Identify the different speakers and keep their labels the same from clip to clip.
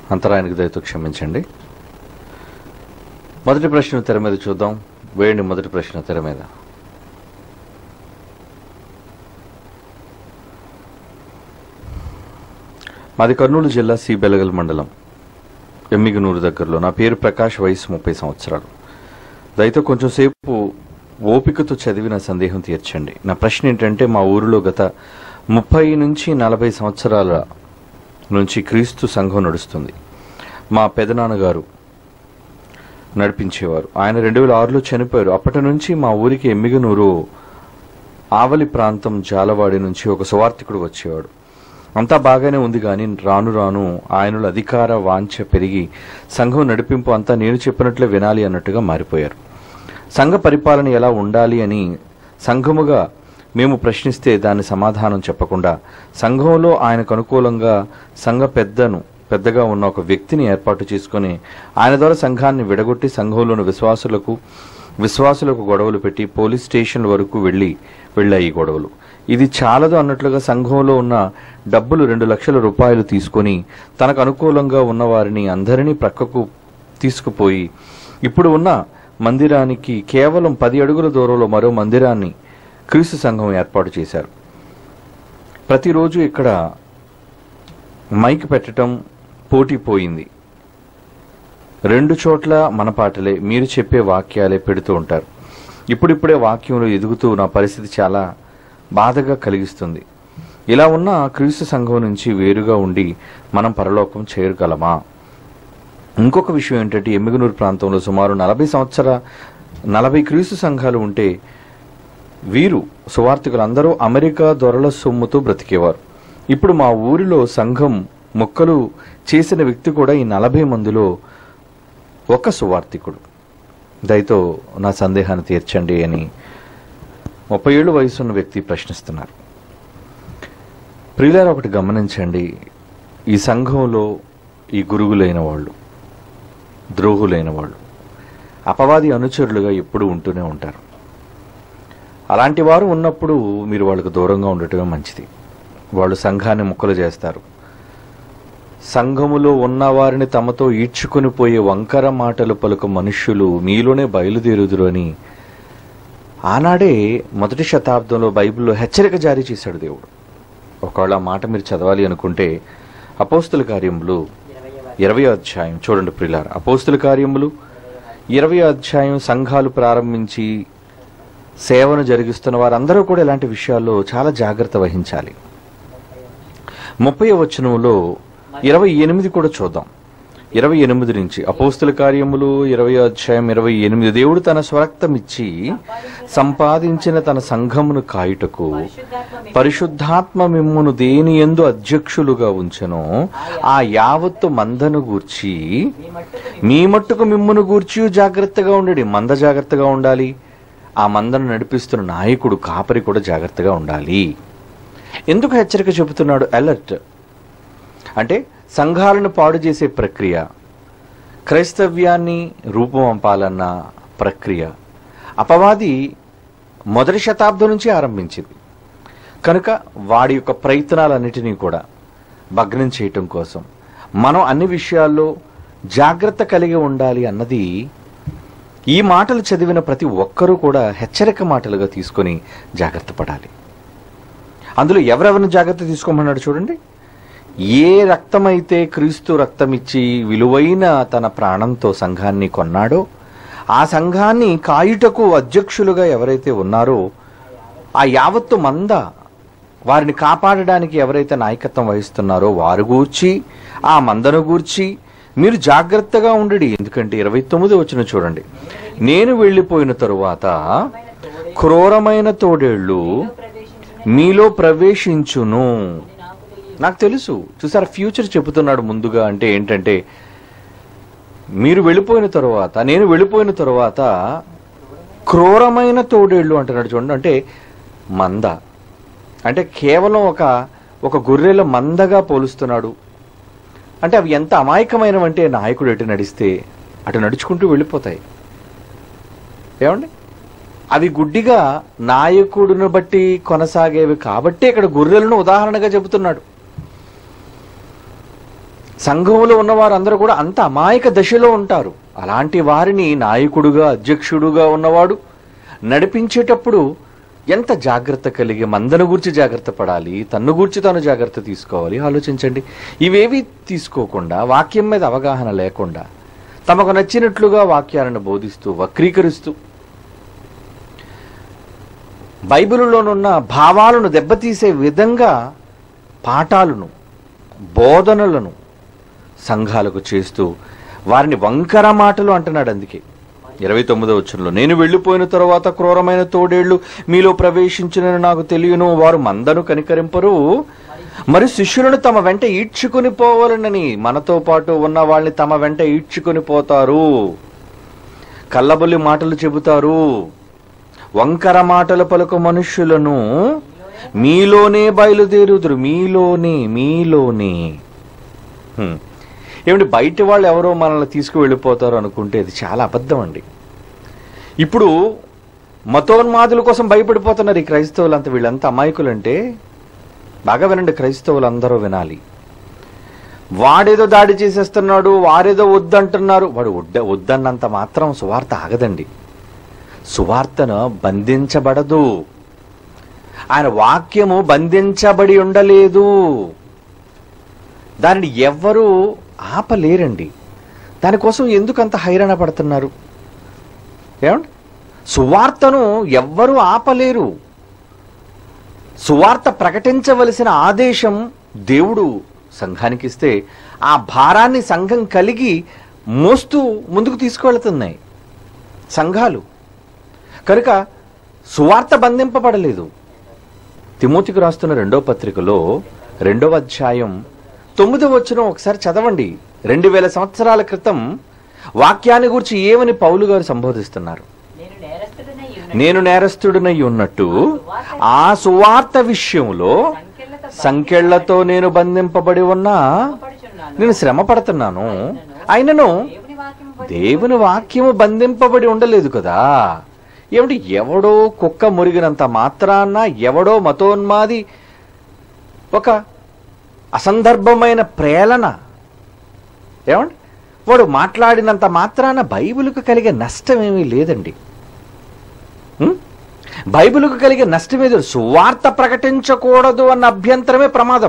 Speaker 1: అంతరాయానికి దయతో క్షమించండి మొదటి ప్రశ్న తెర మీద చూద్దాం వేయండి మొదటి ప్రశ్న తెర మీద మాది కర్నూలు జిల్లా సి బెలగల్ మండలం ఎమ్మిగనూరు దగ్గరలో నా పేరు ప్రకాష్ వయసు ముప్పై సంవత్సరాలు దయతో కొంచెం సేపు ఓపికతో చదివి నా సందేహం తీర్చండి నా ప్రశ్న ఏంటంటే మా ఊరిలో గత ముప్పై నుంచి నలభై సంవత్సరాల నుంచి క్రీస్తు సంఘం నడుస్తుంది మా పెదనాన్నగారు నడిపించేవారు ఆయన రెండు వేల ఆరులో చనిపోయారు అప్పటి నుంచి మా ఊరికి ఎమ్మిగనూరు ఆవలి ప్రాంతం జాలవాడి నుంచి ఒక సువార్థికుడు వచ్చేవాడు అంతా బాగానే ఉంది కానీ రాను రాను ఆయనలో అధికార వాంఛ పెరిగి సంఘం నడిపింపు అంతా నేను చెప్పినట్లే వినాలి అన్నట్టుగా మారిపోయారు సంఘ పరిపాలన ఎలా ఉండాలి అని సంఘముగా మేము ప్రశ్నిస్తే దాని సమాధానం చెప్పకుండా సంఘంలో ఆయనకు అనుకూలంగా సంఘ పెద్దను పెద్దగా ఉన్న ఒక వ్యక్తిని ఏర్పాటు చేసుకొని ఆయన ద్వారా సంఘాన్ని విడగొట్టి సంఘంలోని విశ్వాసులకు విశ్వాసులకు గొడవలు పెట్టి పోలీస్ స్టేషన్ వరకు వెళ్ళి వెళ్ళాయి ఈ గొడవలు ఇది చాలదు అన్నట్లుగా సంఘంలో ఉన్న డబ్బులు రెండు లక్షల రూపాయలు తీసుకొని తనకు అనుకూలంగా ఉన్న వారిని అందరినీ ప్రక్కకు తీసుకుపోయి ఇప్పుడు ఉన్న మందిరానికి కేవలం పది అడుగుల దూరంలో మరో మందిరాన్ని క్రీస్తు సంఘం ఏర్పాటు చేశారు ప్రతిరోజు ఇక్కడ మైక్ పెట్టడం పోటీ పోయింది రెండు చోట్ల మన పాటలే మీరు చెప్పే వాక్యాలే పెడుతూ ఉంటారు ఇప్పుడిప్పుడే వాక్యంలో ఎదుగుతూ నా పరిస్థితి చాలా బాధగా కలిగిస్తుంది ఇలా ఉన్న క్రీస్తు సంఘం నుంచి వేరుగా ఉండి మనం పరలోకం చేరగలమా ఇంకొక విషయం ఏంటంటే ఎమ్మిగనూరు ప్రాంతంలో సుమారు నలభై సంవత్సర నలభై క్రీస్తు సంఘాలు ఉంటే వీరు సువార్థికులందరూ అమెరికా దొరల సొమ్ముతో బ్రతికేవారు ఇప్పుడు మా ఊరిలో సంఘం మొక్కలు చేసిన వ్యక్తి కూడా ఈ నలభై మందిలో ఒక సువార్థికుడు దయతో నా సందేహాన్ని తీర్చండి అని ముప్పై ఏళ్ళు వయసున్న వ్యక్తి ప్రశ్నిస్తున్నారు ప్రియులారా ఒకటి గమనించండి ఈ సంఘంలో ఈ గురుగులైన వాళ్ళు ద్రోహులైన వాళ్ళు అపవాది అనుచరులుగా ఎప్పుడూ ఉంటూనే ఉంటారు అలాంటి వారు ఉన్నప్పుడు మీరు వాళ్ళకు దూరంగా ఉండటమే మంచిది వాళ్ళు సంఘాన్ని ముక్కలు చేస్తారు సంఘములో ఉన్నవారిని తమతో ఈడ్చుకొని పోయే వంకర మాటలు పలుకు మనుష్యులు మీలోనే బయలుదేరుదురు అని ఆనాడే మొదటి శతాబ్దంలో బైబిల్లో హెచ్చరిక జారీ చేశాడు దేవుడు ఒకవేళ ఆ మాట మీరు చదవాలి అనుకుంటే అపోస్తుల కార్యములు ఇరవై అధ్యాయం చూడండి ప్రిలార్ అపోస్తుల కార్యములు ఇరవై అధ్యాయం సంఘాలు ప్రారంభించి సేవను జరిగిస్తున్న వారందరూ కూడా ఇలాంటి విషయాల్లో చాలా జాగ్రత్త వహించాలి ముప్పై వచనంలో ఇరవై ఎనిమిది కూడా చూద్దాం ఇరవై ఎనిమిది నుంచి అపోస్తుల కార్యములు ఇరవై అధ్యాయం ఇరవై ఎనిమిది దేవుడు తన స్వరక్తం ఇచ్చి సంపాదించిన తన సంఘమును కాయుటకు పరిశుద్ధాత్మ మిమ్మును దేని ఎందు అధ్యక్షులుగా ఉంచెనో ఆ యావత్తు మందను గూర్చి మీ మట్టుకు మిమ్మును గూర్చి జాగ్రత్తగా ఉండడి మంద జాగ్రత్తగా ఉండాలి ఆ మందను నడిపిస్తున్న నాయకుడు కాపరి కూడా జాగ్రత్తగా ఉండాలి ఎందుకు హెచ్చరిక చెబుతున్నాడు అలర్ట్ అంటే సంఘాలను పాడు చేసే ప్రక్రియ క్రైస్తవ్యాన్ని రూపమంపాలన్న ప్రక్రియ అపవాది మొదటి శతాబ్దం నుంచి ఆరంభించింది కనుక వాడి యొక్క ప్రయత్నాలన్నిటినీ కూడా భగ్నం చేయటం కోసం మనం అన్ని విషయాల్లో జాగ్రత్త కలిగి ఉండాలి అన్నది ఈ మాటలు చదివిన ప్రతి ఒక్కరూ కూడా హెచ్చరిక మాటలుగా తీసుకొని జాగ్రత్త పడాలి అందులో ఎవరెవరిని జాగ్రత్త తీసుకోమన్నాడు చూడండి ఏ రక్తమైతే క్రీస్తు రక్తమిచ్చి విలువైన తన ప్రాణంతో సంఘాన్ని కొన్నాడో ఆ సంఘాన్ని కాయుటకు అధ్యక్షులుగా ఎవరైతే ఉన్నారో ఆ యావత్తు మంద వారిని కాపాడడానికి ఎవరైతే నాయకత్వం వహిస్తున్నారో వారు గూర్చి ఆ మందను గూర్చి మీరు జాగ్రత్తగా ఉండడి ఎందుకంటే ఇరవై తొమ్మిది వచ్చిన చూడండి నేను వెళ్ళిపోయిన తరువాత క్రూరమైన తోడేళ్ళు మీలో ప్రవేశించును నాకు తెలుసు చూసారా ఫ్యూచర్ చెబుతున్నాడు ముందుగా అంటే ఏంటంటే మీరు వెళ్ళిపోయిన తరువాత నేను వెళ్ళిపోయిన తరువాత క్రూరమైన తోడేళ్ళు అంటున్నాడు చూడండి అంటే మంద అంటే కేవలం ఒక ఒక గొర్రెల మందగా పోలుస్తున్నాడు అంటే అవి ఎంత అమాయకమైనవంటే నాయకుడు ఎటు నడిస్తే అటు నడుచుకుంటూ వెళ్ళిపోతాయి ఏమండి అవి గుడ్డిగా నాయకుడిని బట్టి కొనసాగేవి కాబట్టి ఇక్కడ గొర్రెలను ఉదాహరణగా చెబుతున్నాడు సంఘంలో ఉన్న వారందరూ కూడా అంత అమాయక దశలో ఉంటారు అలాంటి వారిని నాయకుడుగా అధ్యక్షుడుగా ఉన్నవాడు నడిపించేటప్పుడు ఎంత జాగ్రత్త కలిగి మందను గూర్చి జాగ్రత్త పడాలి తన్ను గూర్చి తాను జాగ్రత్త తీసుకోవాలి ఆలోచించండి ఇవేవి తీసుకోకుండా వాక్యం మీద అవగాహన లేకుండా తమకు నచ్చినట్లుగా వాక్యాలను బోధిస్తూ వక్రీకరిస్తూ బైబిలులోనున్న భావాలను దెబ్బతీసే విధంగా పాఠాలను బోధనలను సంఘాలకు చేస్తూ వారిని వంకర మాటలు అంటున్నాడు అందుకే ఇరవై తొమ్మిదో వచ్చంలో నేను వెళ్ళిపోయిన తరువాత క్రూరమైన తోడేళ్లు మీలో ప్రవేశించినని నాకు తెలియను వారు మందను కనికరింపరు మరి శిష్యులను తమ వెంట ఈడ్చుకుని పోవాలనని మనతో పాటు ఉన్న వాళ్ళని తమ వెంట ఈడ్చుకుని పోతారు కల్లబొల్లి మాటలు చెబుతారు వంకర మాటలు పలుకు మనుష్యులను మీలోనే బయలుదేరుదురు మీలోనే మీలోనే హ్మ్. ఏమిటి బయట వాళ్ళు ఎవరో మనల్ని తీసుకువెళ్ళిపోతారు అనుకుంటే అది చాలా అబద్ధం అండి ఇప్పుడు మతోన్మాదుల కోసం భయపడిపోతున్నారు ఈ క్రైస్తవులంతా వీళ్ళంతా అమాయకులంటే బాగా వినండి క్రైస్తవులందరూ వినాలి వాడేదో దాడి చేసేస్తున్నాడు వారేదో వద్దంటున్నారు వాడు వద్ద వద్దన్నంత మాత్రం సువార్త ఆగదండి సువార్తను బంధించబడదు ఆయన వాక్యము బంధించబడి ఉండలేదు దానిని ఎవ్వరూ ఆపలేరండి దానికోసం ఎందుకు అంత హైరాణ పడుతున్నారు ఏమండి సువార్తను ఎవ్వరూ ఆపలేరు సువార్త ప్రకటించవలసిన ఆదేశం దేవుడు సంఘానికి ఇస్తే ఆ భారాన్ని సంఘం కలిగి మోస్తూ ముందుకు తీసుకువెళ్తున్నాయి సంఘాలు కనుక సువార్త బంధింపబడలేదు తిమోతికి రాస్తున్న రెండో పత్రికలో రెండవ అధ్యాయం తొమ్మిదో వచ్చిన ఒకసారి చదవండి రెండు వేల సంవత్సరాల క్రితం వాక్యాన్ని గురించి ఏమని పౌలు గారు సంబోధిస్తున్నారు
Speaker 2: నేను నేరస్తుడనై ఉన్నట్టు
Speaker 1: నేను నేరస్తుడినై ఉన్నట్టు ఆ సువార్త విషయంలో
Speaker 2: సంకెళ్ళతో
Speaker 1: సంకెళ్లతో నేను బంధింపబడి ఉన్నా
Speaker 2: పడుచున్నాను.
Speaker 1: నేను శ్రమ పడుతున్నాను అయినను
Speaker 2: దేవుని వాక్యము బట్టి
Speaker 1: దేవుని వాక్యము బంధింపబడి ఉండలేదు కదా ఏమిటి ఎవడో కుక్క మురిగినంత మాత్రాన ఎవడో మతోన్మాది ఒక అసందర్భమైన ప్రేలన ఏమండి వాడు మాట్లాడినంత మాత్రాన బైబిల్కు కలిగే నష్టం ఏమీ లేదండి ఉం? బైబిల్కు కలిగే నష్టం ఏదో సువార్త ప్రకటించకూడదు అన్న అభ్యంతరమే ప్రమాదం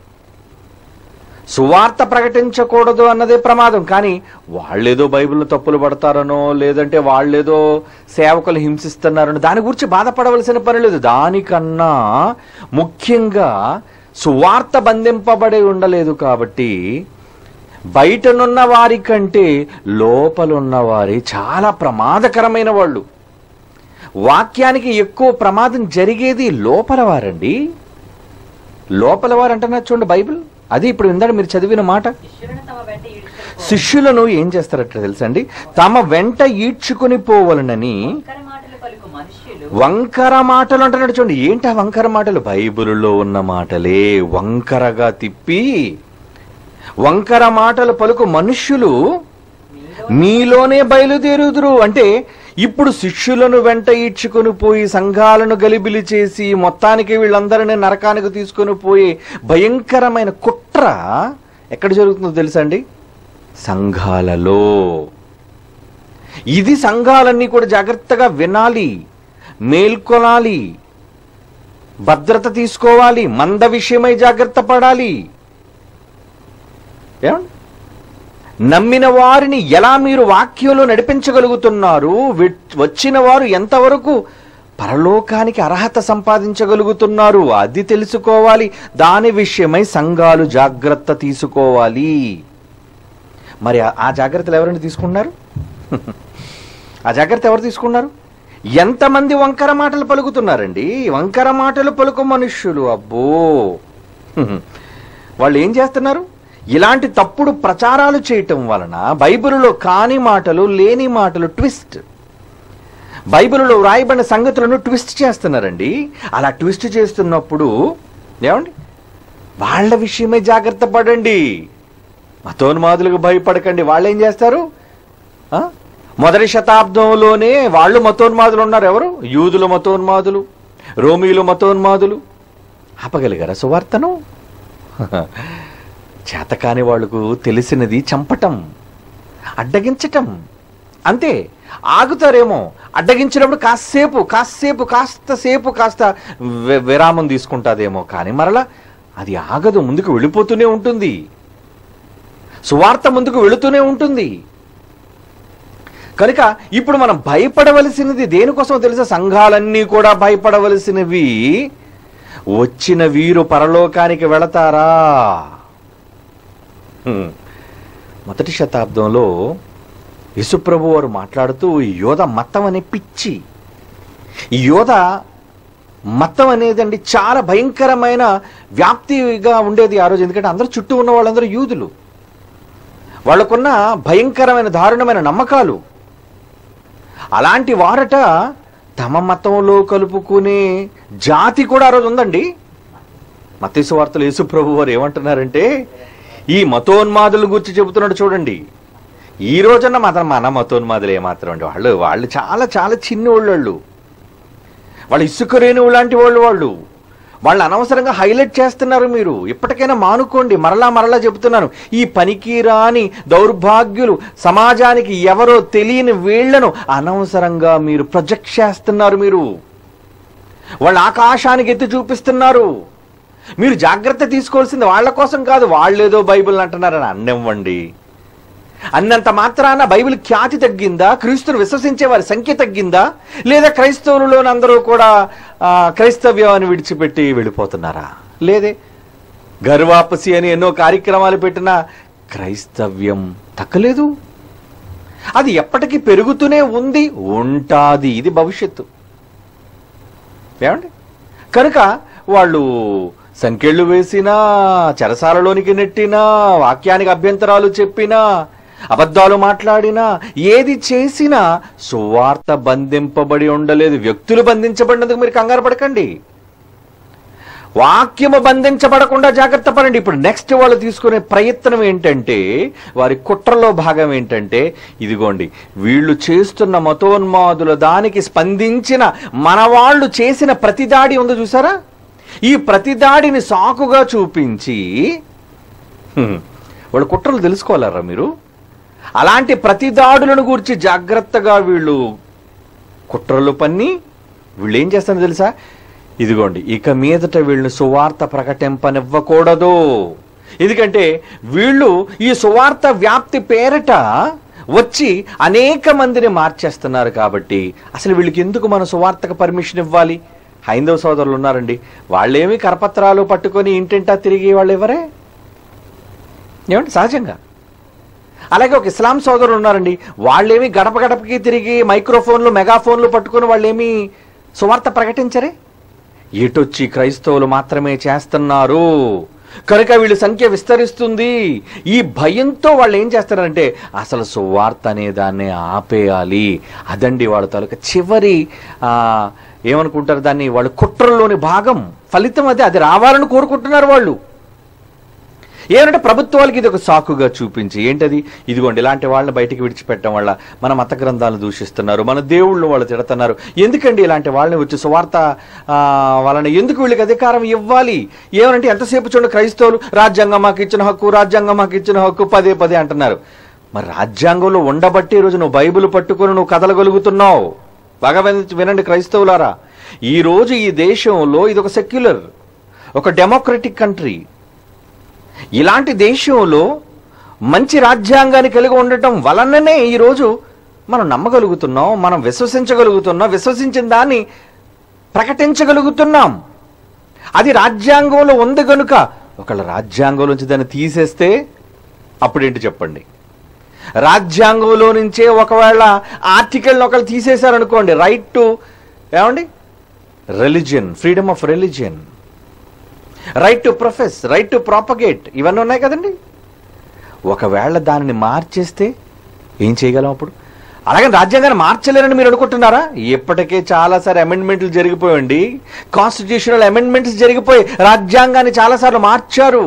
Speaker 1: సువార్త ప్రకటించకూడదు అన్నదే ప్రమాదం కానీ వాళ్ళేదో బైబిల్లో తప్పులు పడతారనో లేదంటే వాళ్ళేదో సేవకులు హింసిస్తున్నారనో దాని గురించి బాధపడవలసిన పని లేదు దానికన్నా ముఖ్యంగా సువార్త బంధింపబడి ఉండలేదు కాబట్టి బయటనున్న వారి కంటే లోపలున్న వారి చాలా ప్రమాదకరమైన వాళ్ళు వాక్యానికి ఎక్కువ ప్రమాదం జరిగేది లోపల వారండి లోపల వారు అంటున్నారు చూడండి బైబిల్ అది ఇప్పుడు ఇందాక మీరు చదివిన మాట
Speaker 2: శిష్యులను తమ వెంట ఈడ్చుకొని
Speaker 1: శిష్యులను ఏం చేస్తారట తెలుసండి తమ వెంట ఈడ్చుకుని పోవలనని
Speaker 2: వంకర మాటలు పలుకు మనుష్యులు
Speaker 1: వంకర మాటలు అంటున్నాడు చూడండి ఏంటి ఆ వంకర మాటలు బైబిలులో ఉన్న మాటలే వంకరగా తిప్పి వంకర మాటలు పలుకు మనుష్యులు
Speaker 2: మీలో
Speaker 1: మీలోనే బయలుదేరుదురు అంటే ఇప్పుడు శిష్యులను వెంట ఈడ్చుకొని పోయి సంఘాలను గలిబిలి చేసి మొత్తానికి వీళ్ళందరినీ నరకానికి తీసుకొని పోయి భయంకరమైన కుట్ర ఎక్కడ జరుగుతుందో తెలుసా అండి సంఘాలలో ఇది సంఘాలన్నీ కూడా జాగ్రత్తగా వినాలి మేల్కొనాలి భద్రత తీసుకోవాలి మంద విషయమై జాగ్రత్త పడాలి ఏమండి నమ్మిన వారిని ఎలా మీరు వాక్యంలో నడిపించగలుగుతున్నారు వి- వచ్చిన వారు ఎంతవరకు పరలోకానికి అర్హత సంపాదించగలుగుతున్నారు అది తెలుసుకోవాలి దాని విషయమై సంఘాలు జాగ్రత్త తీసుకోవాలి మరి ఆ- ఆ జాగ్రత్తలు ఎవరైనా తీసుకున్నారు ఆ జాగ్రత్త ఎవరు తీసుకున్నారు ఎంతమంది వంకర మాటలు పలుకుతున్నారండి వంకర మాటలు పలుకు మనుష్యులు అబ్బో వాళ్ళు ఏం చేస్తున్నారు ఇలాంటి తప్పుడు ప్రచారాలు చేయటం వలన బైబిలులో కాని మాటలు లేని మాటలు ట్విస్ట్ బైబిలులో వ్రాయబడిన సంగతులను ట్విస్ట్ చేస్తున్నారండి అలా ట్విస్ట్ చేస్తున్నప్పుడు ఏమండి వాళ్ళ విషయమే జాగ్రత్త పడండి మతోన్మాదులకు భయపడకండి వాళ్ళు ఏం చేస్తారు ఆ? మొదటి శతాబ్దంలోనే వాళ్ళు మతోన్మాదులు ఉన్నారు ఎవరు యూదుల మతోన్మాదులు రోమీలు మతోన్మాదులు ఆపగలిగారా సువార్తను చేతకాని వాళ్ళకు తెలిసినది చంపటం అడ్డగించటం అంతే ఆగుతారేమో అడ్డగించినప్పుడు కాసేపు కాసేపు కాస్త సేపు కాస్త వి- విరామం తీసుకుంటాదేమో కానీ మరలా అది ఆగదు ముందుకు వెళ్ళిపోతూనే ఉంటుంది సువార్త ముందుకు వెళుతూనే ఉంటుంది కనుక ఇప్పుడు మనం భయపడవలసినది దేనికోసం తెలుసా సంఘాలన్నీ కూడా భయపడవలసినవి వచ్చిన వీరు పరలోకానికి వెళతారా హ్మ్. మొదటి శతాబ్దంలో యేసుప్రభు వారు మాట్లాడుతూ ఈ యోధ మతం అనే పిచ్చి ఈ యోధ మతం అనేదండి చాలా భయంకరమైన వ్యాప్తిగా ఉండేది ఆ రోజు ఎందుకంటే అందరూ చుట్టూ ఉన్న వాళ్ళందరూ యూదులు వాళ్ళకున్న భయంకరమైన దారుణమైన నమ్మకాలు అలాంటి వారట తమ మతంలో కలుపుకునే జాతి కూడా ఆ రోజు ఉందండి మతేసు వార్తలు యేసు ప్రభు వారు ఏమంటున్నారంటే ఈ మతోన్మాదుల గురించి చెబుతున్నాడు చూడండి ఈ రోజున మాత్రం మన మతోన్మాదులు ఏమాత్రం అండి వాళ్ళు వాళ్ళు చాలా చాలా చిన్న వాళ్ళు వాళ్ళు ఇసుక రేణువు లాంటి వాళ్ళు వాళ్ళు వాళ్ళు అనవసరంగా హైలైట్ చేస్తున్నారు మీరు ఇప్పటికైనా మానుకోండి మరలా మరలా చెబుతున్నాను ఈ పనికి రాని దౌర్భాగ్యులు సమాజానికి ఎవరో తెలియని వీళ్లను అనవసరంగా మీరు ప్రొజెక్ట్ చేస్తున్నారు మీరు వాళ్ళు ఆకాశానికి ఎత్తి చూపిస్తున్నారు మీరు జాగ్రత్త తీసుకోవాల్సింది వాళ్ళ కోసం కాదు వాళ్ళేదో బైబిల్ అంటున్నారని అన్నివ్వండి అన్నంత మాత్రాన బైబిల్ ఖ్యాతి తగ్గిందా క్రీస్తును విశ్వసించే వారి సంఖ్య తగ్గిందా లేదా క్రైస్తవులలోని అందరూ కూడా ఆ, క్రైస్తవ్యాన్ని విడిచిపెట్టి వెళ్ళిపోతున్నారా లేదే గర్వాపసి అని ఎన్నో కార్యక్రమాలు పెట్టినా క్రైస్తవ్యం తగ్గలేదు అది ఎప్పటికీ పెరుగుతూనే ఉంది ఉంటాది ఇది భవిష్యత్తు ఏమండి కనుక వాళ్ళు సంకెళ్ళు వేసినా చెరసాలలోనికి నెట్టినా వాక్యానికి అభ్యంతరాలు చెప్పినా అబద్ధాలు మాట్లాడినా ఏది చేసినా సువార్త బంధింపబడి ఉండలేదు వ్యక్తులు బంధించబడినందుకు మీరు కంగారు పడకండి వాక్యము బంధించబడకుండా జాగ్రత్త పడండి ఇప్పుడు నెక్స్ట్ వాళ్ళు తీసుకునే ప్రయత్నం ఏంటంటే వారి కుట్రలో భాగం ఏంటంటే ఇదిగోండి వీళ్ళు చేస్తున్న మతోన్మాదుల దానికి స్పందించిన మన వాళ్ళు చేసిన ప్రతిదాడి ఉంది చూసారా ఈ ప్రతిదాడిని సాకుగా చూపించి హ్మ్, వాళ్ళ కుట్రలు తెలుసుకోవాలరా మీరు అలాంటి ప్రతిదాడులను గురించి జాగ్రత్తగా వీళ్ళు కుట్రలు పన్ని వీళ్ళు ఏం చేస్తారో తెలుసా ఇదిగోండి ఇక మీదట వీళ్ళని సువార్త ప్రకటింపనివ్వకూడదు ఎందుకంటే వీళ్ళు ఈ సువార్త వ్యాప్తి పేరట వచ్చి అనేక మందిని మార్చేస్తున్నారు కాబట్టి అసలు వీళ్ళకి ఎందుకు మన సువార్తకు పర్మిషన్ ఇవ్వాలి హైందవ సోదరులు ఉన్నారండి వాళ్ళేమి కరపత్రాలు పట్టుకొని ఇంటింటా తిరిగి వాళ్ళు ఎవరే ఏమండి సహజంగా అలాగే ఒక ఇస్లాం సోదరులు ఉన్నారండి వాళ్ళేమి గడప గడపకి తిరిగి మైక్రోఫోన్లు మెగాఫోన్లు పట్టుకుని వాళ్ళేమి సువార్త ప్రకటించరే ఎటొచ్చి క్రైస్తవులు మాత్రమే చేస్తున్నారు కనుక వీళ్ళ సంఖ్య విస్తరిస్తుంది ఈ భయంతో వాళ్ళు ఏం చేస్తారంటే అసలు సువార్త అనే దాన్ని ఆపేయాలి అదండి వాళ్ళ తాలూకా చివరి ఆ, ఏమనుకుంటారు దాన్ని వాళ్ళ కుట్రలోని భాగం ఫలితం అది అది రావాలని కోరుకుంటున్నారు వాళ్ళు ఏమంటే ప్రభుత్వాలకి ఇది ఒక సాకుగా చూపించి ఏంటది ఇదిగోండి ఇలాంటి వాళ్ళని బయటికి విడిచిపెట్టడం వల్ల మన మత గ్రంథాలను దూషిస్తున్నారు మన దేవుళ్ళు వాళ్ళు తిడుతున్నారు ఎందుకండి ఇలాంటి వాళ్ళని వచ్చి సువార్త ఆ, వాళ్ళని ఎందుకు వీళ్ళకి అధికారం ఇవ్వాలి ఏమనంటే ఎంతసేపు చూడండి క్రైస్తవులు రాజ్యాంగం మాకు ఇచ్చిన హక్కు రాజ్యాంగం మాకు ఇచ్చిన హక్కు పదే పదే అంటున్నారు మరి రాజ్యాంగంలో ఉండబట్టి ఈ రోజు నువ్వు బైబిల్ పట్టుకొని నువ్వు కదలగలుగుతున్నావు బాగా విన- వినండి క్రైస్తవులారా ఈ రోజు ఈ దేశంలో ఇది ఒక సెక్యులర్ ఒక డెమోక్రటిక్ కంట్రీ ఇలాంటి దేశంలో మంచి రాజ్యాంగాన్ని కలిగి ఉండటం వలననే ఈరోజు మనం నమ్మగలుగుతున్నాం మనం విశ్వసించగలుగుతున్నాం విశ్వసించిన దాన్ని ప్రకటించగలుగుతున్నాం అది రాజ్యాంగంలో ఉంది కనుక ఒకళ్ళ రాజ్యాంగంలో నుంచి దాన్ని తీసేస్తే అప్పుడేంటి చెప్పండి రాజ్యాంగంలో నుంచే ఒకవేళ ఆర్టికల్ని ఒకళ్ళు తీసేశారనుకోండి రైట్ టు ఏమండి religion freedom of religion right to profess right to propagate ఇవన్నీ ఉన్నాయి కదండి ఒకవేళ దానిని మార్చేస్తే ఏం చేయగలం అప్పుడు అలాగే రాజ్యాంగాన్ని మార్చలేరని మీరు అనుకుంటున్నారా ఇప్పటికే చాలాసార్లు అమెండ్మెంట్లు జరిగిపోయండి కాన్స్టిట్యూషనల్ అమెండ్మెంట్స్ జరిగిపోయి రాజ్యాంగాన్ని చాలాసార్లు మార్చారు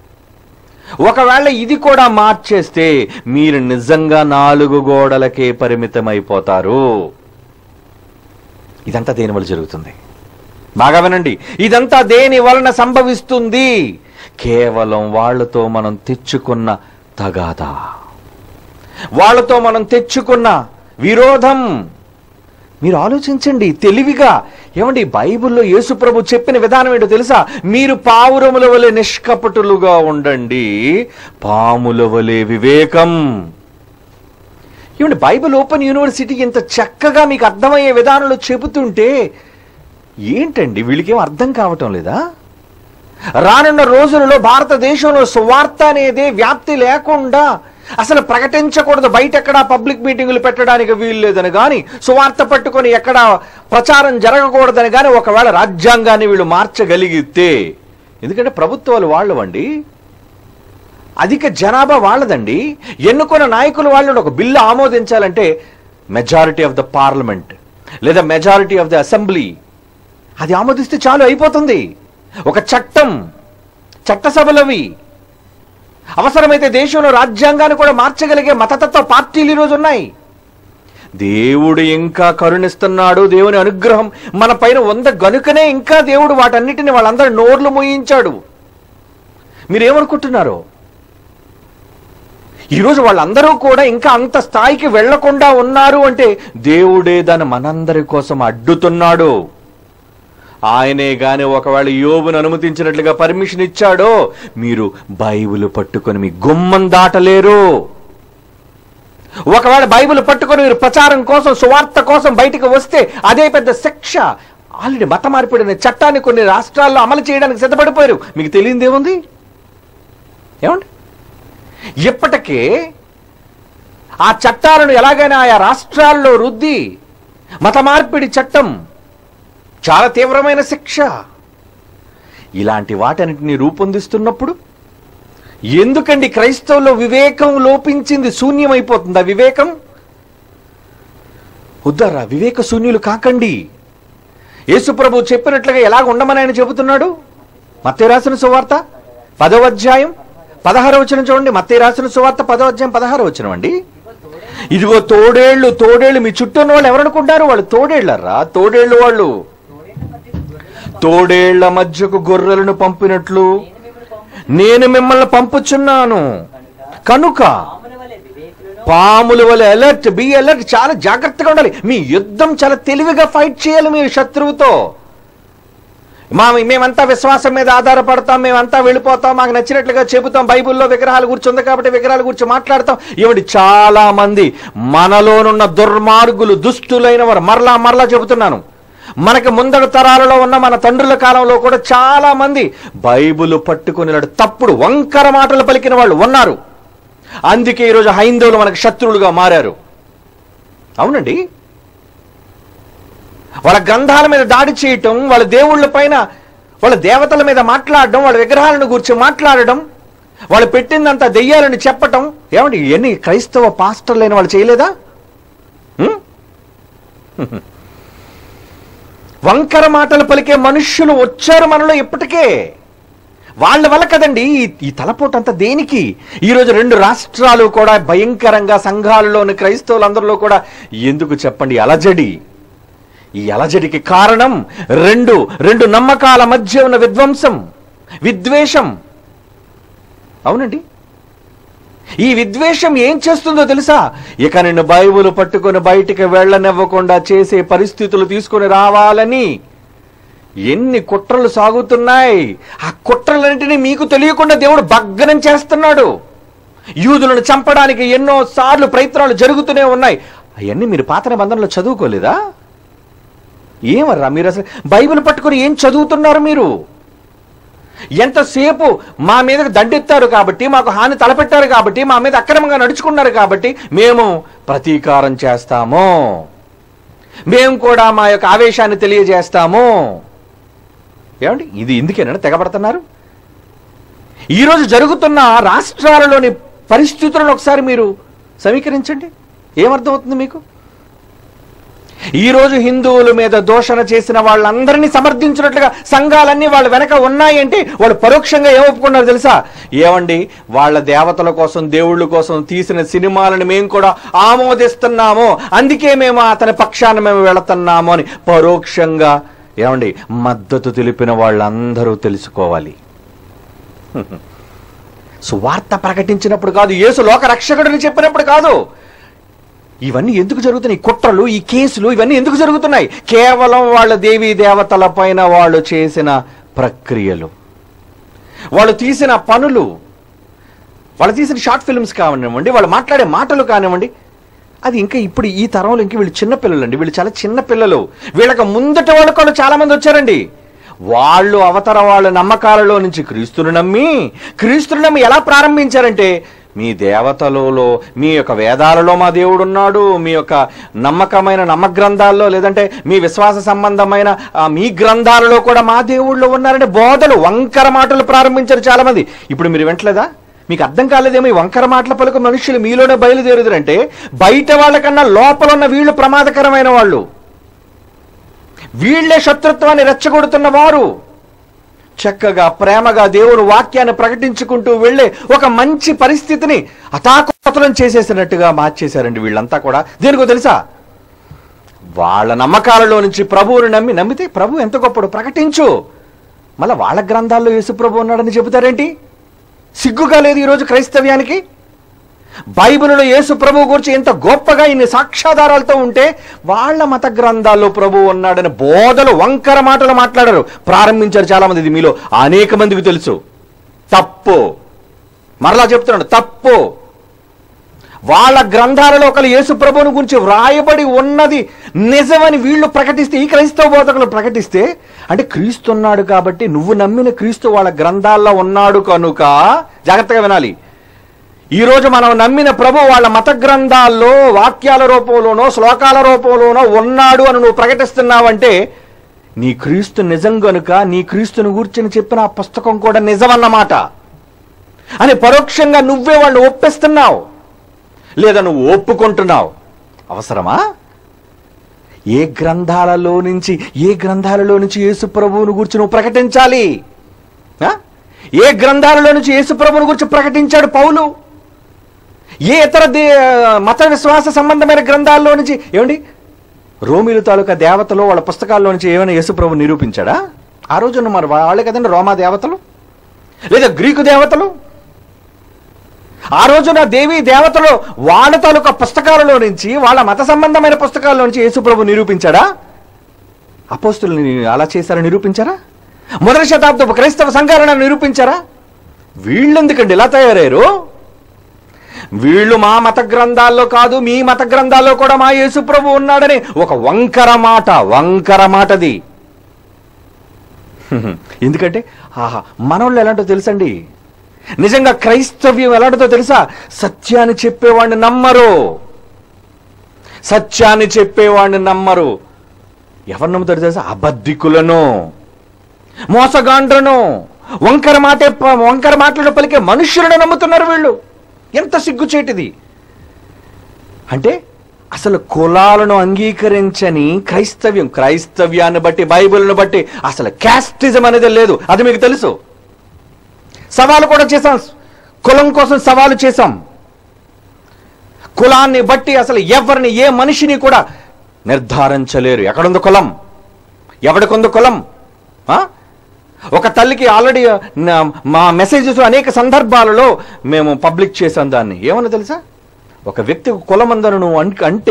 Speaker 1: ఒకవేళ ఇది కూడా మార్చేస్తే మీరు నిజంగా నాలుగు గోడలకే పరిమితమైపోతారు ఇదంతా దేని వల్ల జరుగుతుంది బాగా వినండి ఇదంతా దేని వలన సంభవిస్తుంది కేవలం వాళ్ళతో మనం తెచ్చుకున్న తగాదా వాళ్ళతో మనం తెచ్చుకున్న విరోధం మీరు ఆలోచించండి తెలివిగా ఏమండి బైబిల్లో యేసుప్రభు చెప్పిన విధానం ఏంటో తెలుసా మీరు పావురముల వలె నిష్కపటులుగా ఉండండి పాముల వలె వివేకం ఏమండి బైబిల్ ఓపెన్ యూనివర్సిటీ ఇంత చక్కగా మీకు అర్థమయ్యే విధానంలో చెబుతుంటే ఏంటండి వీళ్ళకేం అర్థం కావటం లేదా రానున్న రోజులలో భారతదేశంలో సువార్త అనేది వ్యాప్తి లేకుండా అసలు ప్రకటించకూడదు బయట ఎక్కడా పబ్లిక్ మీటింగులు పెట్టడానికి వీలు లేదని కానీ సువార్త పట్టుకొని ఎక్కడ ప్రచారం జరగకూడదని కానీ ఒకవేళ రాజ్యాంగాన్ని వీళ్ళు మార్చగలిగితే ఎందుకంటే ప్రభుత్వాలు వాళ్ళవండి అధిక జనాభా వాళ్ళదండి ఎన్నుకున్న నాయకులు వాళ్ళు ఒక బిల్లు ఆమోదించాలంటే మెజారిటీ ఆఫ్ ద పార్లమెంట్ లేదా మెజారిటీ ఆఫ్ ద అసెంబ్లీ అది ఆమోదిస్తే చాలు అయిపోతుంది ఒక చట్టం చట్టసభలవి అవసరమైతే దేశంలో రాజ్యాంగాన్ని కూడా మార్చగలిగే మతతత్వ పార్టీలు ఈరోజు ఉన్నాయి దేవుడు ఇంకా కరుణిస్తున్నాడు దేవుని అనుగ్రహం మన పైన ఉంద గనుకనే ఇంకా దేవుడు వాటన్నిటిని వాళ్ళందరి నోర్లు మూయించాడు మీరేమనుకుంటున్నారు ఈరోజు వాళ్ళందరూ కూడా ఇంకా అంత స్థాయికి వెళ్లకుండా ఉన్నారు అంటే దేవుడే దాన్ని మనందరి కోసం అడ్డుతున్నాడు ఆయనే గాని ఒకవేళ యోబును అనుమతించినట్లుగా పర్మిషన్ ఇచ్చాడో మీరు బైబిల్ పట్టుకొని మీ గుమ్మం దాటలేరు ఒకవేళ బైబిల్ పట్టుకొని మీరు ప్రచారం కోసం సువార్త కోసం బయటికి వస్తే అదే పెద్ద శిక్ష ఆల్రెడీ మత మార్పిడి అనే చట్టాన్ని కొన్ని రాష్ట్రాల్లో అమలు చేయడానికి సిద్ధపడిపోయారు మీకు తెలియదేముంది ఏమండి ఇప్పటికే ఆ చట్టాలను ఎలాగైనా ఆయా రాష్ట్రాల్లో రుద్ది మత మార్పిడి చట్టం చాలా తీవ్రమైన శిక్ష ఇలాంటి వాటన్నిటిని రూపొందిస్తున్నప్పుడు ఎందుకండి క్రైస్తవుల్లో వివేకం లోపించింది శూన్యమైపోతుందా వివేకం వద్దరా వివేక శూన్యులు కాకండి యేసుప్రభు చెప్పినట్లుగా ఎలాగ ఉండమని ఆయన చెబుతున్నాడు మత్తే రాసిన సువార్త పదవ అధ్యాయం పదహార వచనం చూడండి మత్తే రాసిన సువార్త పదవ అధ్యాయం పదహార వచనం అండి ఇదిగో తోడేళ్ళు తోడేళ్ళు మీ చుట్టూ ఉన్న వాళ్ళు ఎవరనుకుంటారు వాళ్ళు తోడేళ్ళరా తోడేళ్ళు వాళ్ళు తోడేళ్ల మధ్యకు గొర్రెలను పంపినట్లు
Speaker 2: నేను
Speaker 1: నేను
Speaker 2: మిమ్మల్ని పంపు
Speaker 1: మిమ్మల్ని పంపుచున్నాను కనుక
Speaker 2: పాముల వలె వివేకులను
Speaker 1: పాముల వల్ల అలర్ట్ బి అలర్ట్ చాలా జాగ్రత్తగా ఉండాలి మీ యుద్ధం చాలా తెలివిగా ఫైట్ చేయాలి మీ శత్రువుతో మా మేమంతా విశ్వాసం మీద ఆధారపడతాం మేమంతా వెళ్ళిపోతాం మాకు నచ్చినట్లుగా చెబుతాం బైబిల్లో విగ్రహాలు కూర్చుంది కాబట్టి విగ్రహాల గురించి మాట్లాడతాం ఇవిడి చాలా మంది మనలోనున్న దుర్మార్గులు దుష్టులైన వారు మరలా మరలా చెబుతున్నాను మనకి ముందర తరాలలో ఉన్న మన తండ్రుల కాలంలో కూడా చాలా మంది బైబిల్ పట్టుకుని తప్పుడు వంకర మాటలు పలికిన వాళ్ళు ఉన్నారు అందుకే ఈరోజు హైందవులు మనకు శత్రువులుగా మారారు అవునండి వాళ్ళ గ్రంథాల మీద దాడి చేయటం వాళ్ళ దేవుళ్ళ పైన వాళ్ళ దేవతల మీద మాట్లాడడం వాళ్ళ విగ్రహాలను గురించి మాట్లాడడం వాళ్ళు పెట్టిందంతా దెయ్యాలని చెప్పటం ఏమండి ఎన్ని క్రైస్తవ పాస్టర్లైన వాళ్ళు చేయలేదా ఉం? వంకర మాటలు పలికే మనుష్యులు వచ్చారు మనలో ఇప్పటికే వాళ్ళ వల్ల కదండి ఈ- ఈ తలపోటంతా దేనికి ఈరోజు రెండు రాష్ట్రాలు కూడా భయంకరంగా సంఘాలలోని క్రైస్తవులందరిలో కూడా ఎందుకు చెప్పండి అలజడి ఈ అలజడికి కారణం రెండు రెండు నమ్మకాల మధ్య ఉన్న విధ్వంసం విద్వేషం అవునండి ఈ విద్వేషం ఏం చేస్తుందో తెలుసా ఇక నిన్ను బైబుల్ పట్టుకొని బయటికి వెళ్ళనివ్వకుండా చేసే పరిస్థితులు తీసుకొని రావాలని ఎన్ని కుట్రలు సాగుతున్నాయి ఆ కుట్రలన్నింటినీ మీకు తెలియకుండా దేవుడు భగ్నం చేస్తున్నాడు యూదులను చంపడానికి ఎన్నో సార్లు ప్రయత్నాలు జరుగుతూనే ఉన్నాయి అవన్నీ మీరు పాత నిబంధనలు చదువుకోలేదా ఏమర్రా మీరు అసలు బైబిల్ పట్టుకొని ఏం చదువుతున్నారు మీరు ఎంతసేపు మా మీద దండెత్తారు కాబట్టి మాకు హాని తలపెట్టారు కాబట్టి మా మీద అక్రమంగా నడుచుకున్నారు కాబట్టి మేము ప్రతీకారం చేస్తాము మేము కూడా మా యొక్క ఆవేశాన్ని తెలియజేస్తాము ఏమండి ఇది ఇందుకేనా తెగబడుతున్నారు ఈరోజు జరుగుతున్న రాష్ట్రాలలోని పరిస్థితులను ఒకసారి మీరు సమీకరించండి ఏమర్థమవుతుంది మీకు ఈరోజు హిందువుల మీద దోషణ చేసిన వాళ్ళందరినీ సమర్థించినట్లుగా సంఘాలన్నీ వాళ్ళ వెనక ఉన్నాయంటే వాళ్ళు పరోక్షంగా ఏమొప్పుకున్నారు తెలుసా ఏమండి వాళ్ళ దేవతల కోసం దేవుళ్ళ కోసం తీసిన సినిమాలను మేము కూడా ఆమోదిస్తున్నాము అందుకే మేము అతని పక్షాన మేము వెళుతున్నాము అని పరోక్షంగా ఏమండి మద్దతు తెలిపిన వాళ్ళందరూ తెలుసుకోవాలి సువార్త ప్రకటించినప్పుడు కాదు యేసు లోక రక్షకుడిని చెప్పినప్పుడు కాదు ఇవన్నీ ఎందుకు జరుగుతున్నాయి ఈ కుట్రలు ఈ కేసులు ఇవన్నీ ఎందుకు జరుగుతున్నాయి కేవలం వాళ్ళ దేవీ దేవతల పైన వాళ్ళు చేసిన ప్రక్రియలు వాళ్ళు తీసిన పనులు వాళ్ళు తీసిన షార్ట్ ఫిల్మ్స్ కానివ్వండి వాళ్ళు మాట్లాడే మాటలు కానివ్వండి అది ఇంకా ఇప్పుడు ఈ తరంలో ఇంక వీళ్ళు చిన్న పిల్లలండి వీళ్ళు చాలా చిన్న పిల్లలు వీళ్ళకి ముందటి వాళ్ళు కూడా చాలా మంది వచ్చారండి వాళ్ళు అవతర వాళ్ళ నమ్మకాలలో నుంచి క్రీస్తుని నమ్మి క్రీస్తుని నమ్మి ఎలా ప్రారంభించారంటే మీ దేవతలలో మీ యొక్క వేదాలలో మా దేవుడు ఉన్నాడు మీ యొక్క నమ్మకమైన నమ్మగ్రంథాల్లో లేదంటే మీ విశ్వాస సంబంధమైన ఆ, మీ గ్రంథాలలో కూడా మా దేవుళ్ళు ఉన్నారంటే బోధలు వంకర మాటలు ప్రారంభించారు చాలా మంది ఇప్పుడు మీరు వింటలేదా మీకు అర్థం కాలేదేమో ఈ వంకర మాటల పలుకు మనుషులు మీలోనే బయలుదేరుదురంటే బయట వాళ్ళకన్నా లోపల ఉన్న వీళ్ళు ప్రమాదకరమైన వాళ్ళు వీళ్ళే శత్రుత్వాన్ని రెచ్చగొడుతున్న వారు చక్కగా ప్రేమగా దేవుని వాక్యాన్ని ప్రకటించుకుంటూ వెళ్ళే ఒక మంచి పరిస్థితిని అతాకుతలం చేసేసినట్టుగా మార్చేశారండి వీళ్ళంతా కూడా దేనికో తెలుసా వాళ్ళ నమ్మకాలలో నుంచి ప్రభువుని నమ్మి నమ్మితే ప్రభు ఎంత గొప్పడు ప్రకటించు మళ్ళీ వాళ్ళ గ్రంథాల్లో యేసు ప్రభు ఉన్నాడని చెబుతారేంటి సిగ్గుగా లేదు ఈరోజు క్రైస్తవ్యానికి బైబిల్లో యేసు ప్రభు గురించి ఎంత గొప్పగా ఇన్ని సాక్ష్యాధారాలతో ఉంటే వాళ్ళ మత గ్రంథాల్లో ప్రభు ఉన్నాడని బోధలు వంకర మాటలు మాట్లాడారు ప్రారంభించారు చాలా మంది ఇది మీలో అనేక మందికి తెలుసు తప్పు మరలా చెప్తున్నాడు తప్పు వాళ్ళ గ్రంథాలలో ఒకరు యేసు ప్రభువుని గురించి వ్రాయబడి ఉన్నది నిజమని వీళ్ళు ప్రకటిస్తే ఈ క్రైస్తవ బోధకులు ప్రకటిస్తే అంటే క్రీస్తు ఉన్నాడు కాబట్టి నువ్వు నమ్మిన క్రీస్తు వాళ్ళ గ్రంథాల్లో ఉన్నాడు కనుక జాగ్రత్తగా వినాలి ఈ రోజు మనం నమ్మిన ప్రభు వాళ్ళ మత గ్రంథాల్లో వాక్యాల రూపంలోనో శ్లోకాల రూపంలోనో ఉన్నాడు అని నువ్వు ప్రకటిస్తున్నావంటే నీ క్రీస్తు నిజం గనుక నీ క్రీస్తుని గూర్చని చెప్పిన ఆ పుస్తకం కూడా నిజమన్నమాట అని పరోక్షంగా నువ్వే వాళ్ళు ఒప్పిస్తున్నావు లేదా నువ్వు ఒప్పుకుంటున్నావు అవసరమా ఏ గ్రంథాలలో నుంచి ఏ గ్రంథాలలో నుంచి యేసు ప్రభువుని గురించి నువ్వు ప్రకటించాలి ఆ? ఏ గ్రంథాలలో నుంచి యేసు ప్రభువుని గురించి ప్రకటించాడు పౌలు ఏ ఇతర దే మత విశ్వాస సంబంధమైన గ్రంథాల్లో నుంచి ఏమండి రోమిలు తాలూకా దేవతలు వాళ్ళ పుస్తకాల్లో నుంచి ఏమైనా యేసు ప్రభు నిరూపించాడా ఆ రోజున మరి వాళ్ళే కదండి రోమా దేవతలు లేదా గ్రీకు దేవతలు ఆ రోజున దేవి దేవతలు వాళ్ళ తాలూకా పుస్తకాలలో నుంచి వాళ్ళ మత సంబంధమైన పుస్తకాల నుంచి యేసుప్రభు నిరూపించాడా అపోస్తుల్ని అలా చేశారని నిరూపించారా మొదటి శతాబ్దపు క్రైస్తవ సంఘాలను నిరూపించారా వీళ్ళెందుకండి ఇలా తయారయ్యారు వీళ్ళు మా మత గ్రంథాల్లో కాదు మీ మత గ్రంథాల్లో కూడా మా యేసుప్రభు ఉన్నాడని ఒక వంకర మాట వంకర మాటది ఎందుకంటే ఆహా మనోళ్ళు ఎలాంటో తెలుసండి నిజంగా క్రైస్తవ్యం ఎలాంటిదో తెలుసా సత్యాన్ని చెప్పేవాడిని నమ్మరు సత్యాన్ని చెప్పేవాడిని నమ్మరు ఎవరు నమ్ముతారు తెలుసా అబద్ధికులను మోసగాండ్రను వంకర మాట వంకర మాటలు పలికే మనుష్యులను నమ్ముతున్నారు వీళ్ళు ఎంత సిగ్గుచేటిది అంటే అసలు కులాలను అంగీకరించని క్రైస్తవ్యం క్రైస్తవ్యాన్ని బట్టి బైబిల్ను బట్టి అసలు క్యాస్టిజం అనేది లేదు అది మీకు తెలుసు సవాలు కూడా చేశాం కులం కోసం సవాలు చేశాం కులాన్ని బట్టి అసలు ఎవరిని ఏ మనిషిని కూడా నిర్ధారించలేరు ఎక్కడుంది కులం ఎవడికుంది కులం ఆ? ఒక తల్లికి ఆల్రెడీ మా మెసేజెస్ అనేక సందర్భాలలో మేము పబ్లిక్ చేసాం దాన్ని ఏమన్నా తెలుసా ఒక వ్యక్తికి కులం అందని నువ్వు అన్- అంటే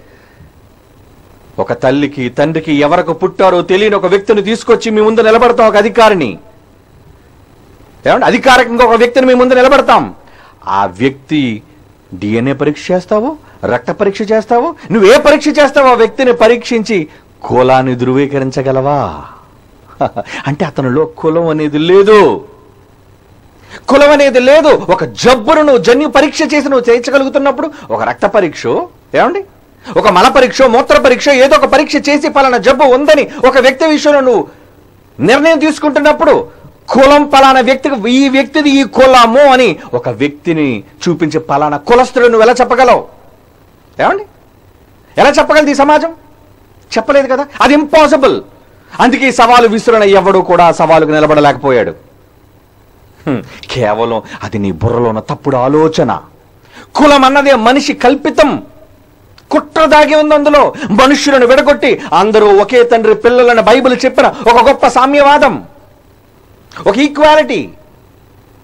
Speaker 1: ఒక తల్లికి తండ్రికి ఎవరికి పుట్టారో తెలియని ఒక వ్యక్తిని తీసుకొచ్చి మీ ముందు నిలబడతాం ఒక అధికారిని ఏమంటే అధికారికంగా ఒక వ్యక్తిని మీ ముందు నిలబడతాం ఆ వ్యక్తి డిఎన్ఏ పరీక్ష చేస్తావు రక్త పరీక్ష చేస్తావు నువ్వు ఏ పరీక్ష చేస్తావు ఆ వ్యక్తిని పరీక్షించి కులాన్ని ధృవీకరించగలవా అంటే అతనిలో కులం అనేది లేదు కులం అనేది లేదు ఒక జబ్బును నువ్వు జన్యు పరీక్ష చేసి నువ్వు చేయించగలుగుతున్నప్పుడు ఒక రక్త పరీక్ష ఏమండి ఒక మల పరీక్ష మూత్ర పరీక్ష ఏదో ఒక పరీక్ష చేసి పలానా జబ్బు ఉందని ఒక వ్యక్తి విషయంలో నువ్వు నిర్ణయం తీసుకుంటున్నప్పుడు కులం పలానా వ్యక్తికి ఈ వ్యక్తిది ఈ కులము అని ఒక వ్యక్తిని చూపించి పలానా కులస్తుడు నువ్వు ఎలా చెప్పగలవు ఏమండి ఎలా చెప్పగలదు ఈ సమాజం చెప్పలేదు కదా అది ఇంపాసిబుల్ అందుకే ఈ సవాలు విసురణ ఎవడు కూడా ఆ సవాలుకు నిలబడలేకపోయాడు హ్మ్, కేవలం అది నీ బుర్రలో ఉన్న తప్పుడు ఆలోచన కులం అన్నదే మనిషి కల్పితం కుట్ర దాగి ఉంది అందులో మనుష్యులను విడగొట్టి అందరూ ఒకే తండ్రి పిల్లలను బైబిల్ చెప్పిన ఒక గొప్ప సామ్యవాదం ఒక ఈక్వాలిటీ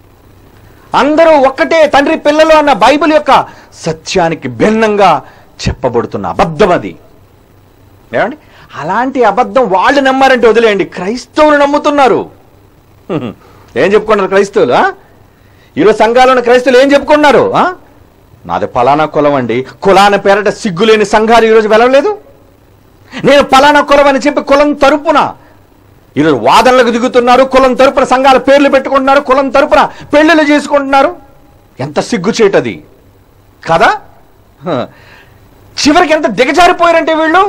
Speaker 1: అందరూ ఒక్కటే తండ్రి పిల్లలు అన్న బైబిల్ యొక్క సత్యానికి భిన్నంగా చెప్పబడుతున్న అబద్ధం అది ఏమండి అలాంటి అబద్ధం వాళ్ళు నమ్మారంటే వదిలేయండి క్రైస్తవులు నమ్ముతున్నారు హ్మ్. ఏం చెప్పుకున్నారు క్రైస్తవులు ఆ? ఈరోజు సంఘాల్లో ఉన్న క్రైస్తవులు ఏం చెప్పుకున్నారు ఆ? నాది పలానా కులం అండి కులాన పేరట సిగ్గులేని సంఘాలు ఈరోజు వెళ్ళలేదు నేను పలానా కులం అని చెప్పి కులం తరపున ఈరోజు వాదనలకు దిగుతున్నారు కులం తరపున సంఘాల పేర్లు పెట్టుకుంటున్నారు కులం తరపున పెళ్లిళ్ళు చేసుకుంటున్నారు ఎంత సిగ్గుచేటది కదా హ. చివరికి ఎంత దిగజారిపోయారంటే వీళ్ళు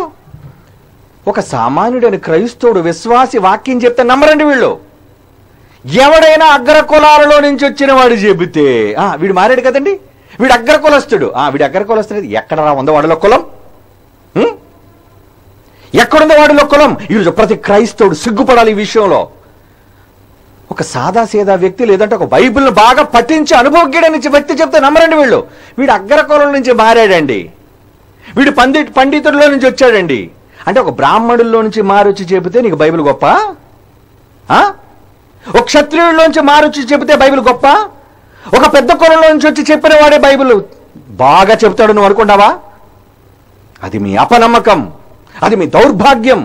Speaker 1: ఒక సామాన్యుడైన క్రైస్తవుడు విశ్వాసి వాక్యం చెప్తే నమ్మరండి వీళ్ళు ఎవడైనా అగ్ర కులాలలో నుంచి వచ్చిన వాడు చెబితే ఆ, వీడు మారాడు కదండి వీడు అగ్ర కులస్తుడు ఆ, వీడు అగ్ర కులస్తుడు ఎక్కడ రా ఉందో వాడిలో కులం హ్మ్? ఎక్కడుందో వాడిలో కులం ఈరోజు ప్రతి క్రైస్తవుడు సిగ్గుపడాలి ఈ విషయంలో ఒక సాదా సీదా వ్యక్తి లేదంటే ఒక బైబిల్ని బాగా పఠించి అనుభవజ్ఞుడని వ్యక్తి చెప్తే నమ్మరండి వీళ్ళు వీడు అగ్ర కులం నుంచి మారాడండి వీడు పండి పండితుడిలో నుంచి వచ్చాడండి అంటే ఒక బ్రాహ్మణుల్లో నుంచి మారొచ్చి చెబితే నీకు బైబిల్ గొప్ప ఆ? ఒక క్షత్రియుల్లోంచి మారొచ్చి చెబితే బైబిల్ గొప్ప ఒక పెద్ద కులంలో నుంచి వచ్చి చెప్పిన వాడే బైబిల్ బాగా చెప్తాడు నువ్వు అనుకుంటావా అది మీ అపనమ్మకం అది మీ దౌర్భాగ్యం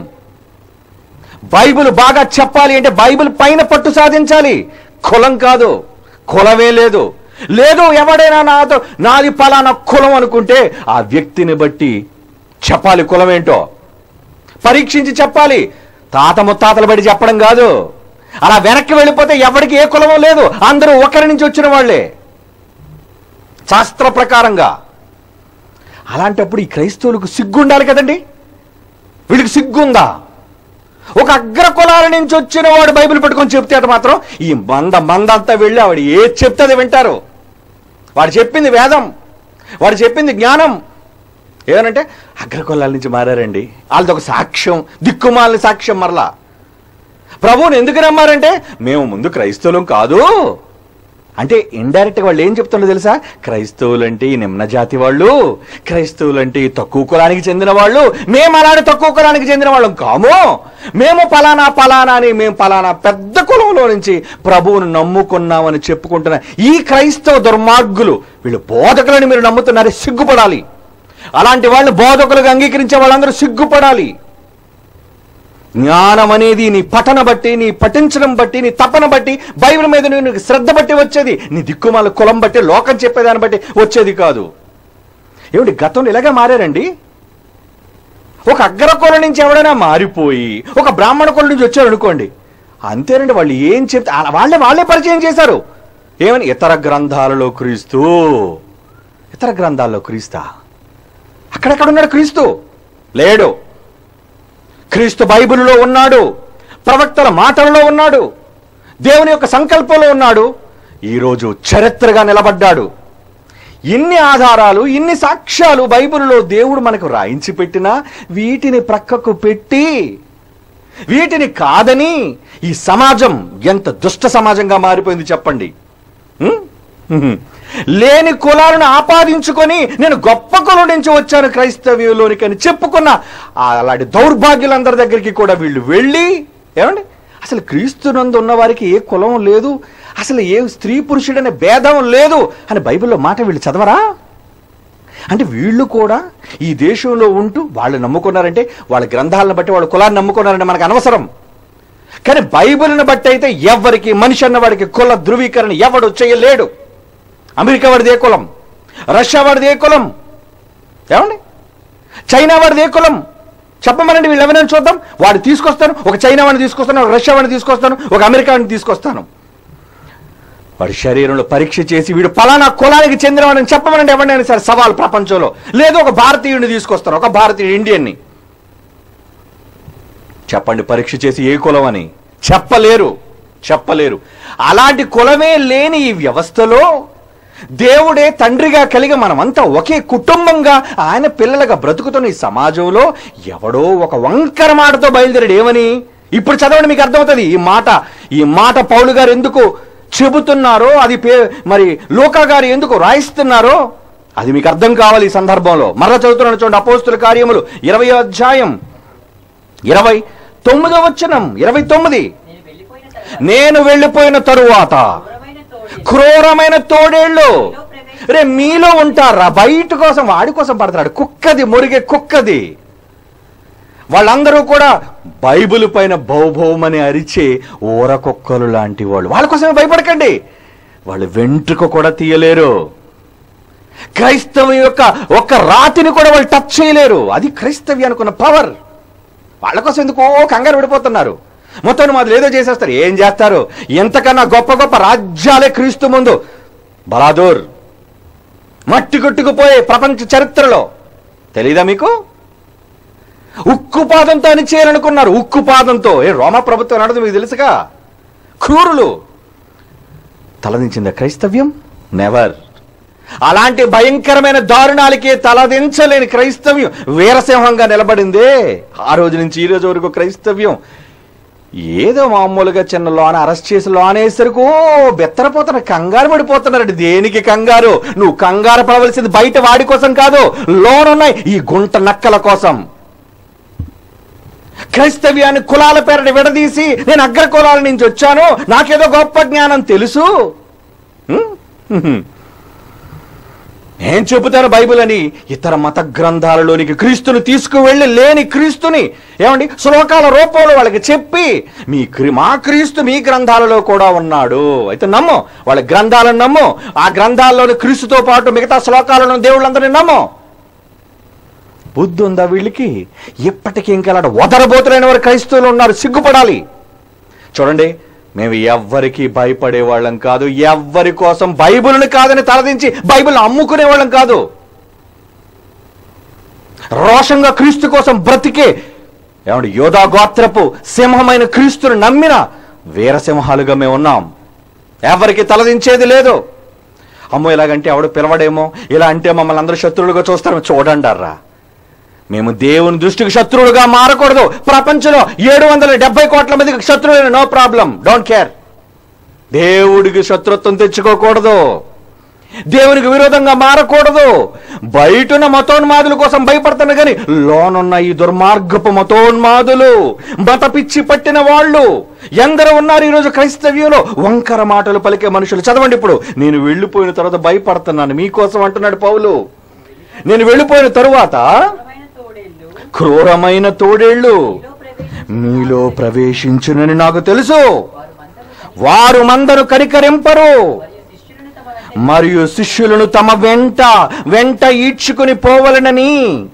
Speaker 1: బైబిల్ బాగా చెప్పాలి అంటే బైబిల్ పైన పట్టు సాధించాలి కులం కాదు కులమే లేదు లేదు ఎవడైనా నాతో నాది పలానా కులం అనుకుంటే ఆ వ్యక్తిని బట్టి చెప్పాలి కులం ఏంటో పరీక్షించి చెప్పాలి తాత ముత్తాతలు బట్టి చెప్పడం కాదు అలా వెనక్కి వెళ్ళిపోతే ఎవరికి ఏ కులమో లేదు అందరూ ఒకరి నుంచి వచ్చిన వాళ్ళే శాస్త్ర ప్రకారంగా అలాంటప్పుడు ఈ క్రైస్తవులకు సిగ్గు ఉండాలి కదండి వీళ్ళకి సిగ్గుందా ఒక అగ్ర కులాల నుంచి వచ్చిన వాడు బైబిల్ పట్టుకొని చెప్తే అట మాత్రం ఈ మంద మందంతా వెళ్ళి ఆవిడ ఏది చెప్తే అది వింటారు వాడు చెప్పింది వేదం వాడు చెప్పింది జ్ఞానం ఏమనంటే అగ్ర కులాల నుంచి మారారండి వాళ్ళది ఒక సాక్ష్యం దిక్కుమాలని సాక్ష్యం మరలా ప్రభువుని ఎందుకు నమ్మారంటే మేము ముందు క్రైస్తవులం కాదు అంటే ఇండైరెక్ట్గా వాళ్ళు ఏం చెప్తుండో తెలుసా క్రైస్తవులంటే ఈ నిమ్న జాతి వాళ్ళు క్రైస్తవులంటే ఈ తక్కువ కులానికి చెందిన వాళ్ళు మేము అలాంటి తక్కువ కులానికి చెందిన వాళ్ళం కాము మేము పలానా పలానా అని మేము పలానా పెద్ద కులంలో నుంచి ప్రభువును నమ్ముకున్నామని చెప్పుకుంటున్న ఈ క్రైస్తవ దుర్మార్గులు వీళ్ళు బోధకులని మీరు నమ్ముతున్నారే సిగ్గుపడాలి అలాంటి వాళ్ళు బోధకులుగా అంగీకరించే వాళ్ళందరూ సిగ్గుపడాలి జ్ఞానం అనేది నీ పఠన బట్టి నీ పఠించడం బట్టి నీ తపన బట్టి బైబిల్ మీద నీకు శ్రద్ధ బట్టి వచ్చేది నీ దిక్కుమాల కులం బట్టి లోకం చెప్పేదాన్ని బట్టి వచ్చేది కాదు ఏమిటి గతంలో ఇలాగే మారారండి ఒక అగ్ర కులం నుంచి ఎవడైనా మారిపోయి ఒక బ్రాహ్మణ కులం నుంచి వచ్చారు అనుకోండి అంతేనండి వాళ్ళు ఏం చెప్తే అలా వాళ్ళే వాళ్ళే పరిచయం చేశారు ఏమని ఇతర గ్రంథాలలో క్రీస్తు ఇతర గ్రంథాల్లో క్రీస్తా అక్కడెక్కడ ఉన్నాడు క్రీస్తు లేడు క్రీస్తు బైబిల్లో ఉన్నాడు ప్రవక్తల మాటల్లో ఉన్నాడు దేవుని యొక్క సంకల్పంలో ఉన్నాడు ఈరోజు చరిత్రగా నిలబడ్డాడు ఇన్ని ఆధారాలు ఇన్ని సాక్ష్యాలు బైబిల్లో దేవుడు మనకు రాయించి పెట్టినా వీటిని ప్రక్కకు పెట్టి వీటిని కాదని ఈ సమాజం ఎంత దుష్ట సమాజంగా మారిపోయింది చెప్పండి ఉం? ఉహుం. లేని కులాలను ఆపాదించుకొని నేను గొప్ప కులం నుంచి వచ్చాను క్రైస్తవ్యంలోనికి అని చెప్పుకున్న ఆ అలాంటి దౌర్భాగ్యులందరి దగ్గరికి కూడా వీళ్ళు వెళ్ళి ఏమండి అసలు క్రీస్తునందు ఉన్న వారికి ఏ కులం లేదు అసలు ఏ స్త్రీ పురుషుడనే భేదం లేదు అని బైబిల్లో మాట వీళ్ళు చదవరా అంటే వీళ్ళు కూడా ఈ దేశంలో ఉంటూ వాళ్ళు నమ్ముకున్నారంటే వాళ్ళ గ్రంథాలను బట్టి వాళ్ళ కులాన్ని నమ్ముకున్నారంటే మనకు అనవసరం కానీ బైబిల్ని బట్టి అయితే ఎవరికి మనిషి అన్నవాడికి కుల ధృవీకరణ ఎవడు చేయలేడు అమెరికా వాడిది ఏ కులం రష్యా వాడిది ఏ కులం ఏమండి చైనా వాడిది ఏ కులం చెప్పమనండి వీళ్ళు ఎవరైనా చూద్దాం వాడు తీసుకొస్తాను ఒక చైనా వాడిని తీసుకొస్తాను ఒక రష్యా వాడిని తీసుకొస్తాను ఒక అమెరికా వాడిని తీసుకొస్తాను వాడి శరీరంలో పరీక్ష చేసి వీడు పలానా కులానికి చెందినవాడని చెప్పమనండి ఎవరినైనా సరే సవాల్ ప్రపంచంలో లేదు ఒక భారతీయుడిని తీసుకొస్తాను ఒక భారతీయుడు ఇండియన్ని చెప్పండి పరీక్ష చేసి ఏ కులం అని చెప్పలేరు చెప్పలేరు అలాంటి కులమే లేని ఈ వ్యవస్థలో దేవుడే తండ్రిగా కలిగి మనమంతా ఒకే కుటుంబంగా ఆయన పిల్లలుగా బ్రతుకుతున్న ఈ సమాజంలో ఎవడో ఒక వంకర మాటతో బయలుదేరాడు ఏమని ఇప్పుడు చదవండి మీకు అర్థమవుతుంది ఈ మాట ఈ మాట పౌలు గారు ఎందుకు చెబుతున్నారో అది పే మరి లోకా గారు ఎందుకు రాయిస్తున్నారో అది మీకు అర్థం కావాలి ఈ సందర్భంలో మరల చదువుతున్నాను చూడండి అపోస్తుల కార్యములు ఇరవై అధ్యాయం ఇరవై తొమ్మిదో వచనం ఇరవై తొమ్మిది
Speaker 2: నేను వెళ్ళిపోయిన తర్వాత
Speaker 1: నేను వెళ్ళిపోయిన తరువాత
Speaker 2: దూరమైన తోడి
Speaker 1: క్రూరమైన తోడేళ్ళు రే మీలో ఉంటారా బయట కోసం వాడి కోసం పడతాడు కుక్కది మురిగే కుక్కది వాళ్ళందరూ కూడా బైబిల్ పైన భౌభౌమని అరిచే ఊర కుక్కలు లాంటి వాళ్ళు వాళ్ళ కోసమే భయపడకండి వాళ్ళు వెంట్రుక కూడా తీయలేరు క్రైస్తవం యొక్క ఒక్క రాతిని కూడా వాళ్ళు టచ్ చేయలేరు అది క్రైస్తవ్యానికి ఉన్న పవర్ వాళ్ళ కోసం ఎందుకు ఓ కంగారు పడిపోతున్నారు మొత్తం మాది ఏదో చేసేస్తారు ఏం చేస్తారు ఎంతకన్నా గొప్ప గొప్ప రాజ్యాలే క్రీస్తు ముందు బలాదూర్ మట్టి కొట్టుకుపోయే ప్రపంచ చరిత్రలో తెలీదా మీకు ఉక్కు పాదంతో అని చేయాలనుకున్నారు ఉక్కు పాదంతో ఏ రోమా ప్రభుత్వం నడదు మీకు తెలుసుగా క్రూరులు తలదించిందా క్రైస్తవ్యం నెవర్ అలాంటి భయంకరమైన దారుణాలకి తలదించలేని క్రైస్తవ్యం వీరసింహంగా నిలబడిందే ఆ రోజు నుంచి ఈ రోజు వరకు క్రైస్తవ్యం ఏదో మామూలుగా చిన్న లోన అరెస్ట్ చేసి లోన్ వేసరికి ఓ బెత్తరపోతున్న కంగారు పడిపోతున్నారండి దేనికి కంగారు నువ్వు కంగారు పడవలసింది బయట వాడి కోసం కాదు లోన్ ఉన్నాయి ఈ గుంట నక్కల కోసం క్రైస్తవ్యాన్ని కులాల పేరట విడదీసి నేను అగ్ర కులాల నుంచి వచ్చాను నాకేదో గొప్ప జ్ఞానం తెలుసు హ్మ్? హ్మ్. ఏం చెబుతాను బైబిల్ అని ఇతర మత గ్రంథాలలోనికి క్రీస్తుని తీసుకువెళ్ళి లేని క్రీస్తుని ఏమండి శ్లోకాల రూపంలో వాళ్ళకి చెప్పి మీ క్రీ మా క్రీస్తు మీ గ్రంథాలలో కూడా ఉన్నాడు అయితే నమ్ము వాళ్ళ గ్రంథాలను నమ్ము ఆ గ్రంథాల్లోని క్రీస్తుతో పాటు మిగతా శ్లోకాలను దేవుళ్ళందరినీ నమ్ము బుద్ధి ఉందా వీళ్ళకి ఇప్పటికీ ఇంకా అలాంటి వదరబోతులైన వారు క్రైస్తవులు ఉన్నారు సిగ్గుపడాలి చూడండి మేము ఎవ్వరికి భయపడే వాళ్ళం కాదు ఎవ్వరి కోసం బైబిల్ని కాదని తలదించి బైబిల్ అమ్ముకునే వాళ్ళం కాదు రోషంగా క్రీస్తు కోసం బ్రతికే ఏమండి యోధా గోత్రపు సింహమైన క్రీస్తుని నమ్మిన వీరసింహాలుగా మేము ఉన్నాం ఎవరికి తలదించేది లేదు అమ్మో ఇలాగంటే ఎవడు పిలవడేమో ఇలా అంటే మమ్మల్ని అందరూ శత్రువులుగా చూస్తారు చూడండారా మేము దేవుని దృష్టికి శత్రువులుగా మారకూడదు ప్రపంచంలో ఏడు వందల డెబ్బై కోట్ల మందికి శత్రువులైన నో ప్రాబ్లం డోంట్ కేర్ దేవుడికి శత్రుత్వం తెచ్చుకోకూడదు దేవునికి విరోధంగా మారకూడదు బయటున్న మతోన్మాదుల కోసం భయపడుతున్నా కానీ లోనున్న ఈ దుర్మార్గపు మతోన్మాదులు మత పిచ్చి పట్టిన వాళ్ళు ఎందరో ఉన్నారు ఈరోజు క్రైస్తవ్యంలో వంకర మాటలు పలికే మనుషులు చదవండి ఇప్పుడు నేను వెళ్ళిపోయిన తర్వాత భయపడుతున్నాను మీకోసం అంటున్నాడు పౌలు నేను వెళ్ళిపోయిన తరువాత
Speaker 2: క్రూరమైన తోడేళ్ళు
Speaker 1: క్రూరమైన తోడేళ్ళు
Speaker 2: మీలో
Speaker 1: మీలో
Speaker 2: ప్రవేశించి
Speaker 1: ప్రవేశించునని నాకు తెలుసు
Speaker 2: వారు
Speaker 1: వారు
Speaker 2: మందను
Speaker 1: మందరు కరికరింపరు
Speaker 2: మరియు శిష్యులను తమ వెంట
Speaker 1: మరియు శిష్యులను తమ వెంట వెంట ఈడ్చుకుని పోవలనని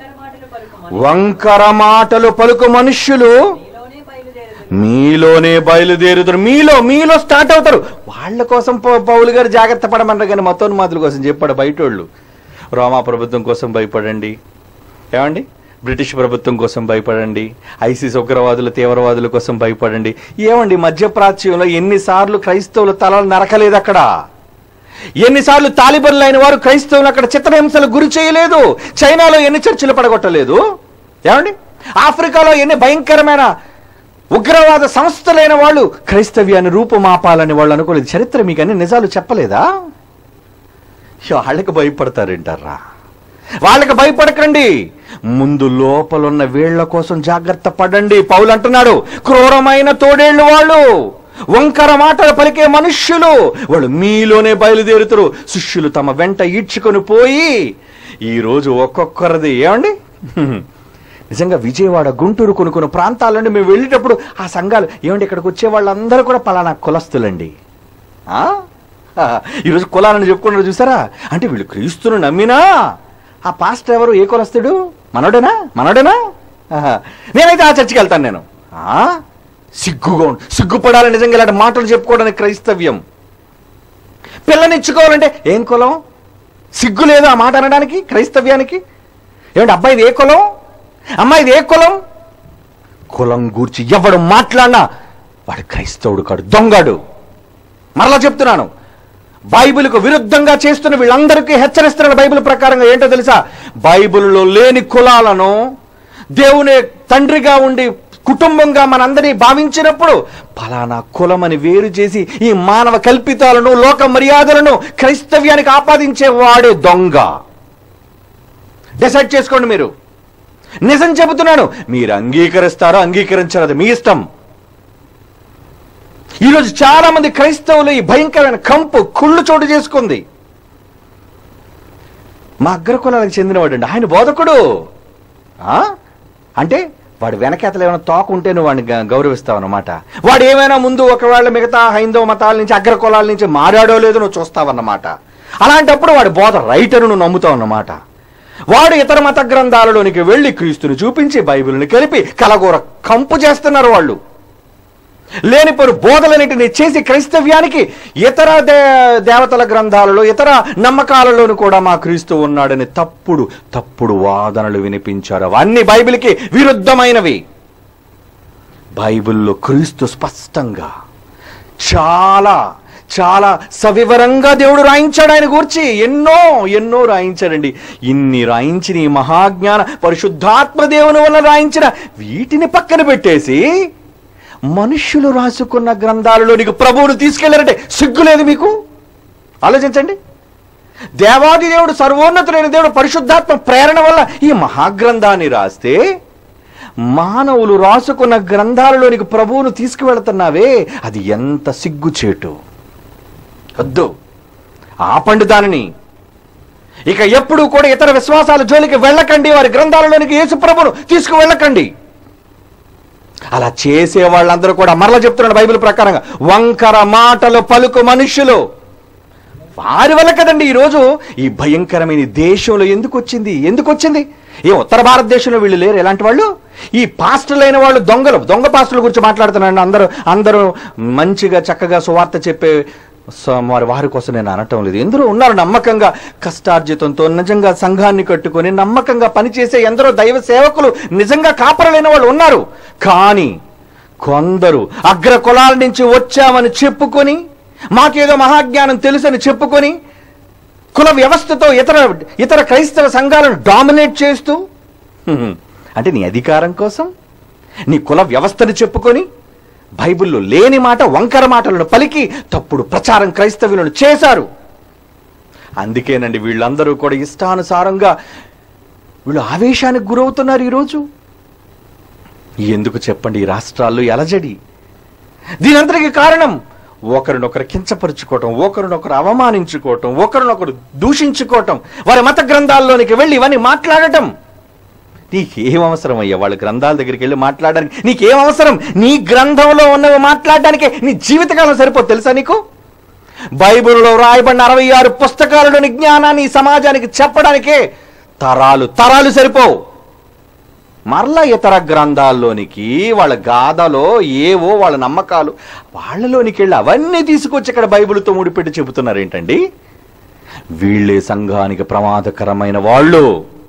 Speaker 2: వంకర మాటలు పలుకు
Speaker 1: వంకర మాటలు పలుకు
Speaker 2: మనుషులు
Speaker 1: మనుష్యులు
Speaker 2: మీలోనే బయలుదేరుదురు
Speaker 1: మీలోనే బయలుదేరుతారు మీలో మీలో స్టార్ట్ అవుతారు వాళ్ళ కోసం పౌ- పౌలు గారు జాగ్రత్త పడమన్నారు కానీ మతోన్మాదుల కోసం చెప్పాడు బయటోళ్ళు రోమా ప్రభుత్వం కోసం భయపడండి ఏమండి బ్రిటిష్ ప్రభుత్వం కోసం భయపడండి ఐసిస్ ఉగ్రవాదుల తీవ్రవాదుల కోసం భయపడండి ఏమండి మధ్యప్రాచ్యంలో ఎన్నిసార్లు క్రైస్తవుల తలలు నరకలేదు అక్కడ ఎన్నిసార్లు తాలిబన్లు అయిన వారు క్రైస్తవులు అక్కడ చిత్రహింసలకు గురి చేయలేదు చైనాలో ఎన్ని చర్చలు పడగొట్టలేదు ఏమండి ఆఫ్రికాలో ఎన్ని భయంకరమైన ఉగ్రవాద సంస్థలైన వాళ్ళు క్రైస్తవ్యాన్ని రూపుమాపాలని వాళ్ళు అనుకోలేదు చరిత్ర మీకు అన్ని నిజాలు చెప్పలేదా వాళ్ళకి భయపడతారేంటారా వాళ్ళకి భయపడకండి ముందు లోపలున్న వీళ్ళ కోసం జాగ్రత్త పడండి పౌలు అంటున్నాడు క్రూరమైన తోడేళ్ళు వాళ్ళు వంకర మాటలు పలికే మనుష్యులు వాళ్ళు మీలోనే బయలుదేరుతారు శిష్యులు తమ వెంట ఈడ్చుకొని పోయి ఈ రోజు ఒక్కొక్కరిది ఏమండి నిజంగా విజయవాడ గుంటూరు కొన్ని కొన్ని ప్రాంతాలండి మేము వెళ్ళేటప్పుడు ఆ సంఘాలు ఏమండి ఇక్కడికి వచ్చే వాళ్ళందరూ కూడా పలానా కులస్తులండి ఆ? ఆ, ఈరోజు కులాలను చెప్పుకున్నారు చూసారా అంటే వీళ్ళు క్రీస్తును నమ్మినా ఆ పాస్టర్ ఎవరు ఏ కులస్తుడు మనోడేనా మనోడేనా ఆహా. నేనైతే ఆ చర్చికి వెళ్తాను నేను ఆ? సిగ్గుగా ఉండు. సిగ్గుపడాలి నిజంగా ఇలాంటి మాటలు చెప్పుకోవడానికి క్రైస్తవ్యం పిల్లనిచ్చుకోవాలంటే ఏం కులం సిగ్గు లేదు ఆ మాట అనడానికి క్రైస్తవ్యానికి ఏమంటే అబ్బాయిది ఏ కులం అమ్మాయిది ఏ కులం కులం గూర్చి ఎవడు మాట్లాడినా వాడు క్రైస్తవుడు కాడు దొంగడు మరలా చెప్తున్నాను బైబిల్కు విరుద్ధంగా చేస్తున్న వీళ్ళందరికీ హెచ్చరిస్తున్న బైబిల్ ప్రకారంగా ఏంటో తెలుసా బైబిల్లో లేని కులాలను దేవుని తండ్రిగా ఉండి కుటుంబంగా మనందరినీ భావించినప్పుడు ఫలానా కులమని వేరు చేసి ఈ మానవ కల్పితాలను లోక మర్యాదలను క్రైస్తవ్యానికి ఆపాదించే వాడే దొంగ డిసైడ్ చేసుకోండి మీరు నిజం చెబుతున్నాను మీరు అంగీకరిస్తారో అంగీకరించారో అది మీ ఇష్టం ఈరోజు చాలా మంది క్రైస్తవులు ఈ భయంకరమైన కంపు కుళ్ళు చోటు చేసుకుంది మా అగ్రకులాలకు చెందినవాడు అండి ఆయన బోధకుడు ఆ? అంటే వాడు వెనకేతలు ఏమైనా తోక ఉంటే నువ్వు వాడిని గ- గౌరవిస్తావు అన్నమాట వాడు ఏమైనా ముందు ఒకవేళ మిగతా హైందవ మతాల నుంచి అగ్రకులాల నుంచి మారాడో లేదో నువ్వు చూస్తావన్నమాట అలాంటప్పుడు వాడి బోధ రైటరు నువ్వు నమ్ముతావు అన్నమాట వాడు ఇతర మత గ్రంథాలలోనికి వెళ్ళి క్రీస్తుని చూపించి బైబిల్ని కలిపి కలగూర కంపు చేస్తున్నారు వాళ్ళు లేనిపోరు బోధలన్నిటిని చేసి క్రైస్తవ్యానికి ఇతర దే దేవతల గ్రంథాలలో ఇతర నమ్మకాలలోను కూడా మా క్రీస్తు ఉన్నాడని తప్పుడు తప్పుడు వాదనలు వినిపించారు అవన్నీ బైబిల్కి విరుద్ధమైనవి బైబిల్లో క్రీస్తు స్పష్టంగా చాలా చాలా సవివరంగా దేవుడు రాయించాడు ఆయన గూర్చి ఎన్నో ఎన్నో రాయించాడండి ఇన్ని రాయించిన ఈ మహాజ్ఞాన పరిశుద్ధాత్మ దేవుని వల్ల రాయించిన వీటిని పక్కన పెట్టేసి మనుష్యులు రాసుకున్న గ్రంథాలలో నీకు ప్రభువును తీసుకెళ్లారంటే సిగ్గు లేదు మీకు ఆలోచించండి దేవాది దేవుడు సర్వోన్నతుడైన దేవుడు పరిశుద్ధాత్మ ప్రేరణ వల్ల ఈ మహాగ్రంథాన్ని రాస్తే మానవులు రాసుకున్న గ్రంథాలలోనికి ప్రభువును తీసుకువెళుతున్నావే అది ఎంత సిగ్గుచేటు వద్దు ఆపండి దానిని ఇక ఎప్పుడు కూడా ఇతర విశ్వాసాల జోలికి వెళ్ళకండి వారి గ్రంథాలలోనికి యేసు ప్రభును తీసుకువెళ్ళకండి అలా చేసే వాళ్ళందరూ కూడా మరలా చెప్తున్నాడు బైబిల్ ప్రకారంగా వంకర మాటలు పలుకు మనుష్యులు వారి వల్ల కదండి ఈరోజు ఈ భయంకరమైన ఈ దేశంలో ఎందుకు వచ్చింది ఎందుకు వచ్చింది ఏ ఉత్తర భారతదేశంలో వీళ్ళు లేరు ఎలాంటి వాళ్ళు ఈ పాస్టర్లైన వాళ్ళు దొంగలు దొంగ పాస్టర్ల గురించి మాట్లాడుతున్నాను అందరూ అందరూ మంచిగా చక్కగా సువార్త చెప్పే స- వారి వారి కోసం నేను అనటం లేదు ఎందరో ఉన్నారు నమ్మకంగా కష్టార్జితంతో నిజంగా సంఘాన్ని కట్టుకొని నమ్మకంగా పనిచేసే ఎందరో దైవ సేవకులు నిజంగా కాపరలైన వాళ్ళు ఉన్నారు కానీ కొందరు అగ్ర కులాల నుంచి వచ్చామని చెప్పుకొని మాకేదో మహాజ్ఞానం తెలుసని చెప్పుకొని కుల వ్యవస్థతో ఇతర ఇతర క్రైస్తవ సంఘాలను డామినేట్ చేస్తూ హ్మ్, అంటే నీ అధికారం కోసం నీ కుల వ్యవస్థను చెప్పుకొని బైబిల్లో లేని మాట వంకర మాటలను పలికి తప్పుడు ప్రచారం క్రైస్తవులను చేశారు అందుకేనండి వీళ్ళందరూ కూడా ఇష్టానుసారంగా వీళ్ళు ఆవేశానికి గురవుతున్నారు ఈరోజు ఎందుకు చెప్పండి ఈ రాష్ట్రాల్లో ఎలజడి దీనంతటికి కారణం ఒకరినొకరు కించపరుచుకోవటం ఒకరినొకరు అవమానించుకోవటం ఒకరినొకరు దూషించుకోవటం వారి మత గ్రంథాల్లోనికి వెళ్ళి ఇవన్నీ మాట్లాడటం నీకేం అవసరం అయ్యా వాళ్ళ గ్రంథాల దగ్గరికి వెళ్ళి మాట్లాడడానికి నీకేం అవసరం నీ గ్రంథంలో ఉన్నవి మాట్లాడడానికే నీ జీవితకాలం సరిపోదు తెలుసా నీకు బైబిల్లో రాయబడిన అరవై ఆరు పుస్తకాలలోని జ్ఞానాన్ని ఈ సమాజానికి చెప్పడానికే తరాలు తరాలు సరిపోవు మరలా ఇతర గ్రంథాల్లోనికి వాళ్ళ గాథలో ఏవో వాళ్ళ నమ్మకాలు వాళ్ళలోనికి వెళ్ళి అవన్నీ తీసుకొచ్చి ఇక్కడ బైబిల్తో ముడిపెట్టి చెబుతున్నారు ఏంటండి వీళ్ళే సంఘానికి ప్రమాదకరమైన వాళ్ళు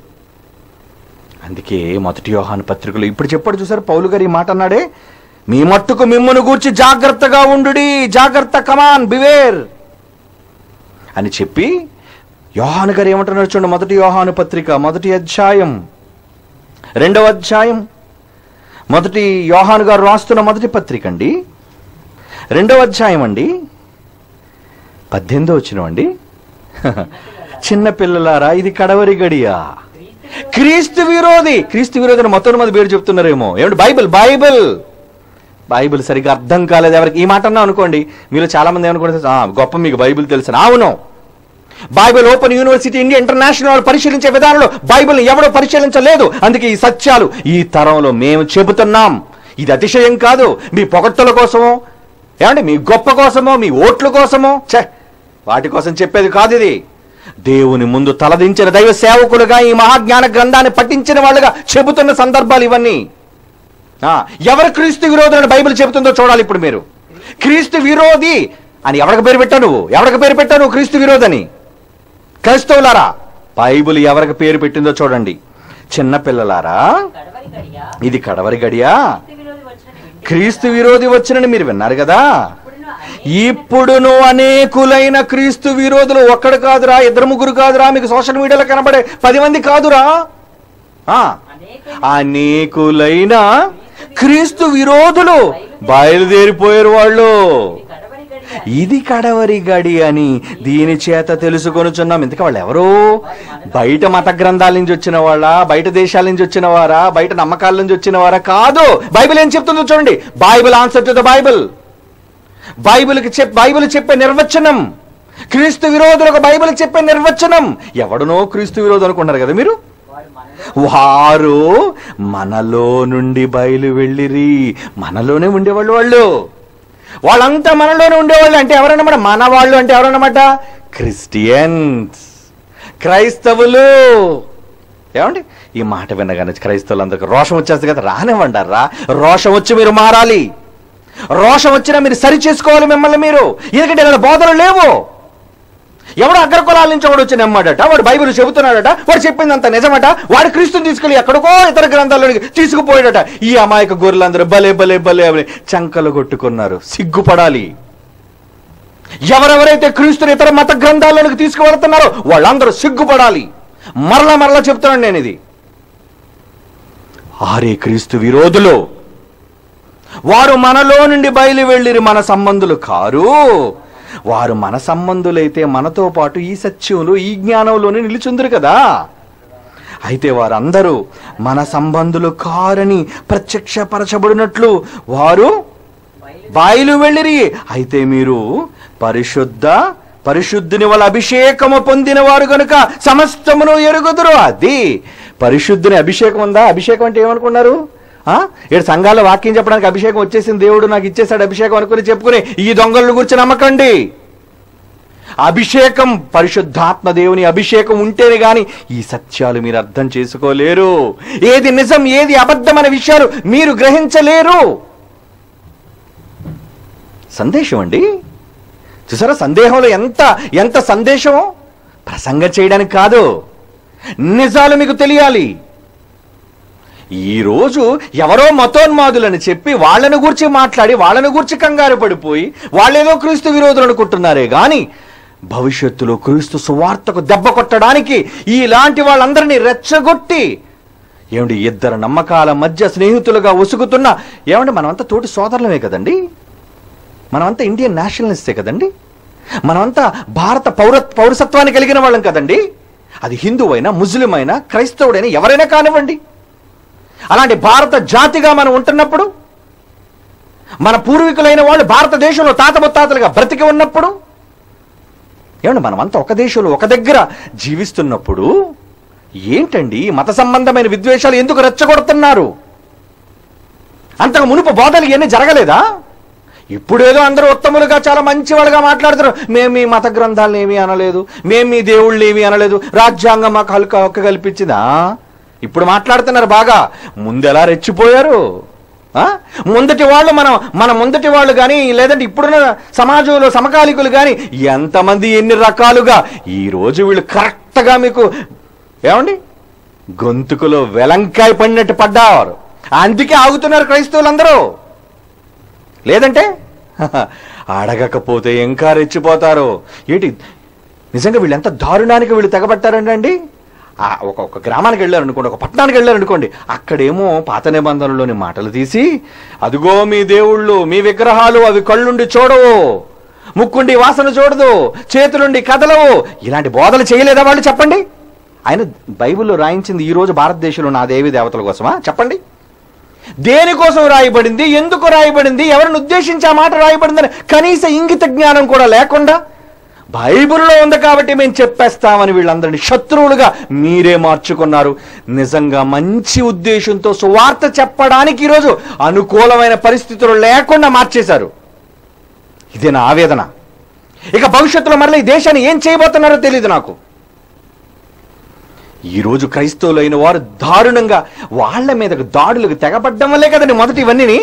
Speaker 1: అందుకే మొదటి యోహాను పత్రికలు ఇప్పుడు చెప్పాడు చూసారు పౌలు గారు ఈ మాట అన్నాడే మీ మట్టుకు మిమ్మును గూర్చి జాగ్రత్తగా ఉండుడి జాగ్రత్త కమాన్ బివేర్ అని చెప్పి యోహాను గారు ఏమంటున్నారు చూడండి మొదటి యోహాను పత్రిక మొదటి అధ్యాయం రెండవ అధ్యాయం మొదటి యోహాను గారు రాస్తున్న మొదటి పత్రిక అండి రెండవ అధ్యాయం అండి పద్దెనిమిదో వచ్చిన అండి చిన్న పిల్లలారా ఇది కడవరి గడియా క్రీస్తు విరోధి క్రీస్తు విరోధి అని మొత్తం మంది పేరు చెప్తున్నారేమో ఏమంటే బైబిల్ బైబిల్ బైబిల్ సరిగ్గా అర్థం కాలేదు ఎవరికి ఈ మాట అన్నా అనుకోండి మీరు చాలా మంది ఏమనుకుంటారు "ఆ, గొప్ప మీకు బైబిల్ తెలుసు అవును Bible open university India international వాళ్ళు పరిశీలించే విధానంలో బైబిల్ ఎవడో పరిశీలించలేదు అందుకే ఈ సత్యాలు ఈ తరంలో మేము చెబుతున్నాం ఇది అతిశయం కాదు మీ పొగట్టల కోసమో ఏమంటే మీ గొప్ప కోసమో మీ ఓట్ల కోసమో ఛే వాటి కోసం చెప్పేది కాదు ఇది దేవుని ముందు తలదించిన దైవ సేవకులుగా ఈ మహాజ్ఞాన గ్రంథాన్ని పఠించిన వాళ్ళుగా చెబుతున్న సందర్భాలు ఇవన్నీ ఆ, ఎవరు క్రీస్తు విరోధులని బైబిల్ చెబుతుందో చూడాలి ఇప్పుడు మీరు క్రీస్తు విరోధి అని ఎవరికి పేరు పెట్టావు నువ్వు ఎవరికి పేరు పెట్టావు నువ్వు క్రీస్తు విరోధని క్రైస్తవులారా బైబిల్ ఎవరికి పేరు పెట్టిందో చూడండి చిన్న పిల్లలారా
Speaker 2: గడవరి గడియ
Speaker 1: ఇది కడవరి గడియా
Speaker 2: క్రీస్తు విరోధి వచ్చినని వింటే
Speaker 1: క్రీస్తు విరోధి వచ్చినని మీరు విన్నారు కదా
Speaker 2: ఇప్పుడును అనేక
Speaker 1: ఇప్పుడును అనేకులైన క్రీస్తు విరోధులు ఒక్కడు కాదురా ఇద్దరు ముగ్గురు కాదురా మీకు సోషల్ మీడియాలో కనబడే పది మంది కాదురా ఆ
Speaker 2: అనేక
Speaker 1: అనేకులైన క్రీస్తు విరోధులు బయలుదేరిపోయారు వాళ్ళు
Speaker 2: గడవరి గడియ
Speaker 1: ఇది కడవరి గడి అని దీని చేత తెలుసుకొనుచున్నాం ఇంతక వాళ్ళు ఎవరు బయట మత గ్రంథాల నుంచి వచ్చిన వాళ్ళ బయట దేశాల నుంచి వచ్చిన వారా బయట నమ్మకాల నుంచి వచ్చిన వారా కాదు బైబిల్ ఏం చెప్తుందో చూడండి Bible answer to the Bible బైబిల్కి చెప్ బైబిల్ చెప్పే నిర్వచనం క్రీస్తు విరోధులకు బైబిల్ చెప్పే నిర్వచనం ఎవడనో క్రీస్తు విరోధం అనుకున్నారు కదా మీరు
Speaker 2: వారు మనలో
Speaker 1: వారు మనలో నుండి బయలు వెళ్ళిరి మనలోనే ఉండేవాళ్ళు వాళ్ళు వాళ్ళంతా మనలోనే ఉండేవాళ్ళు అంటే ఎవరన్నమాట మన వాళ్ళు అంటే ఎవరన్నమాట క్రిస్టియన్స్ క్రైస్తవులు ఏమండి ఈ మాట వినగానే క్రైస్తవులందరికీ రోషం వచ్చేస్తుంది కదా రానివ్వండారా రోషం వచ్చి మీరు మారాలి రోషం వచ్చినా మీరు సరి చేసుకోవాలి మిమ్మల్ని మీరు ఎందుకంటే ఇలా బోధనలు లేవు ఎవడు అగ్రకులాల నుంచి ఒకడు వచ్చి నమ్మాడట వాడు బైబిల్ చెబుతున్నాడట వాడు చెప్పిందంత నిజమట వాడు క్రీస్తుని తీసుకెళ్లి ఎక్కడికో ఇతర గ్రంథాల్లోనికి తీసుకుపోయాడట ఈ అమాయక గొర్రెలందరూ భలే భలే భలే అని చంకలు కొట్టుకున్నారు సిగ్గుపడాలి ఎవరెవరైతే క్రీస్తుని ఇతర మత గ్రంథాల్లోనికి తీసుకువెళ్తున్నారో వాళ్ళందరూ సిగ్గుపడాలి మరలా మరలా చెప్తున్నాను నేను ఇది ఆరే క్రీస్తు విరోధులు వారు మనలో నుండి బయలు వెళ్ళిరి మన సంబంధులు కారు వారు మన సంబంధులైతే మనతో పాటు ఈ సత్యంలో ఈ జ్ఞానంలోనే నిలుచుందరు కదా అయితే వారందరూ మన సంబంధులు కారని ప్రత్యక్షపరచబడినట్లు వారు
Speaker 2: బయలు
Speaker 1: బయలు వెళ్ళిరి అయితే మీరు పరిశుద్ధ పరిశుద్ధుని వల్ల అభిషేకము పొందిన వారు కనుక సమస్తమును ఎరుగుదురు అది పరిశుద్ధుని అభిషేకం ఉందా అభిషేకం అంటే ఏమనుకున్నారు ఆ ఏడు సంఘాల్లో వాక్యం చెప్పడానికి అభిషేకం వచ్చేసింది దేవుడు నాకు ఇచ్చేసాడు అభిషేకం అనుకుని చెప్పుకుని ఈ దొంగలను గురించి నమ్మకండి అభిషేకం పరిశుద్ధాత్మ దేవుని అభిషేకం ఉంటేనే గాని ఈ సత్యాలు మీరు అర్థం చేసుకోలేరు ఏది నిజం ఏది అబద్ధం అనే విషయాలు మీరు గ్రహించలేరు సందేశం అండి చూసారా సందేహంలో ఎంత ఎంత సందేశమో ప్రసంగం చేయడానికి కాదు నిజాలు మీకు తెలియాలి ఈరోజు ఎవరో మతోన్మాదులని చెప్పి వాళ్ళని గూర్చి మాట్లాడి వాళ్ళని గూర్చి కంగారు పడిపోయి వాళ్ళేదో క్రీస్తు విరోధులు అనుకుంటున్నారే గాని భవిష్యత్తులో క్రీస్తు సువార్తకు దెబ్బ కొట్టడానికి ఇలాంటి వాళ్ళందరినీ రెచ్చగొట్టి ఏమండి ఇద్దరు నమ్మకాల మధ్య స్నేహితులుగా ఉసుకుతున్న ఏమండి మనమంతా తోటి సోదరులమే కదండి మనమంతా ఇండియన్ నేషనలిస్టే కదండి మనమంతా భారత పౌర పౌరసత్వాన్ని కలిగిన వాళ్ళం కదండి అది హిందువైనా ముస్లిం అయినా క్రైస్తవుడైనా ఎవరైనా కానివ్వండి అలాంటి భారత జాతిగా మనం ఉంటున్నప్పుడు మన పూర్వీకులైన వాళ్ళు భారతదేశంలో తాత ముత్తాతలుగా బ్రతికి ఉన్నప్పుడు ఏమండి మనమంతా ఒక దేశంలో ఒక దగ్గర జీవిస్తున్నప్పుడు ఏంటండి మత సంబంధమైన విద్వేషాలు ఎందుకు రెచ్చగొడుతున్నారు అంతకు మునుపు బోధలు ఇవన్నీ జరగలేదా ఇప్పుడేదో అందరూ ఉత్తములుగా చాలా మంచి వాళ్ళుగా మాట్లాడుతారు మేము మీ మత గ్రంథాలను ఏమీ అనలేదు మేము మీ దేవుళ్ళు ఏమీ అనలేదు రాజ్యాంగం మాకు హల్క హక్కు కల్పించిందా ఇప్పుడు మాట్లాడుతున్నారు బాగా ముందెలా రెచ్చిపోయారు ఆ? ముందటి వాళ్ళు మనం మన ముందటి వాళ్ళు కానీ లేదంటే ఇప్పుడున్న సమాజంలో సమకాలికులు కానీ ఎంతమంది ఎన్ని రకాలుగా ఈ రోజు వీళ్ళు కరెక్ట్గా మీకు ఏమండి గొంతుకులో వెలంకాయ పడినట్టు పడ్డారు అందుకే ఆగుతున్నారు క్రైస్తవులందరూ లేదంటే హహ, అడగకపోతే ఇంకా రెచ్చిపోతారు ఏంటి నిజంగా వీళ్ళు ఎంత దారుణానికి వీళ్ళు తెగబట్టారండి అండి ఆ, ఒక ఒక గ్రామానికి వెళ్ళారు అనుకోండి ఒక పట్టణానికి వెళ్ళారు అనుకోండి అక్కడేమో పాత నిబంధనలోని మాటలు తీసి అదిగో మీ దేవుళ్ళు మీ విగ్రహాలు అవి కళ్ళుండి చూడవు ముక్కుండి వాసన చూడదు చేతులుండి కదలవు ఇలాంటి బోధలు చేయలేదా వాళ్ళు చెప్పండి ఆయన బైబిల్లో రాయించింది ఈ రోజు భారతదేశంలో నా దేవి దేవతల కోసమా చెప్పండి దేనికోసం రాయబడింది ఎందుకు రాయబడింది ఎవరిని ఉద్దేశించి ఆ మాట రాయబడిందని కనీస ఇంగిత జ్ఞానం కూడా లేకుండా బైబిల్లో ఉంది కాబట్టి మేము చెప్పేస్తామని వీళ్ళందరినీ శత్రువులుగా మీరే మార్చుకున్నారు నిజంగా మంచి ఉద్దేశంతో సువార్త చెప్పడానికి ఈరోజు అనుకూలమైన పరిస్థితులు లేకుండా మార్చేశారు ఇదే నా ఆవేదన ఇక భవిష్యత్తులో మరలా ఈ దేశాన్ని ఏం చేయబోతున్నారో తెలియదు నాకు ఈరోజు క్రైస్తవులైన వారు దారుణంగా వాళ్ళ మీదకు దాడులకు తెగబడ్డం వల్లే కదండి మొదటి ఇవన్నీ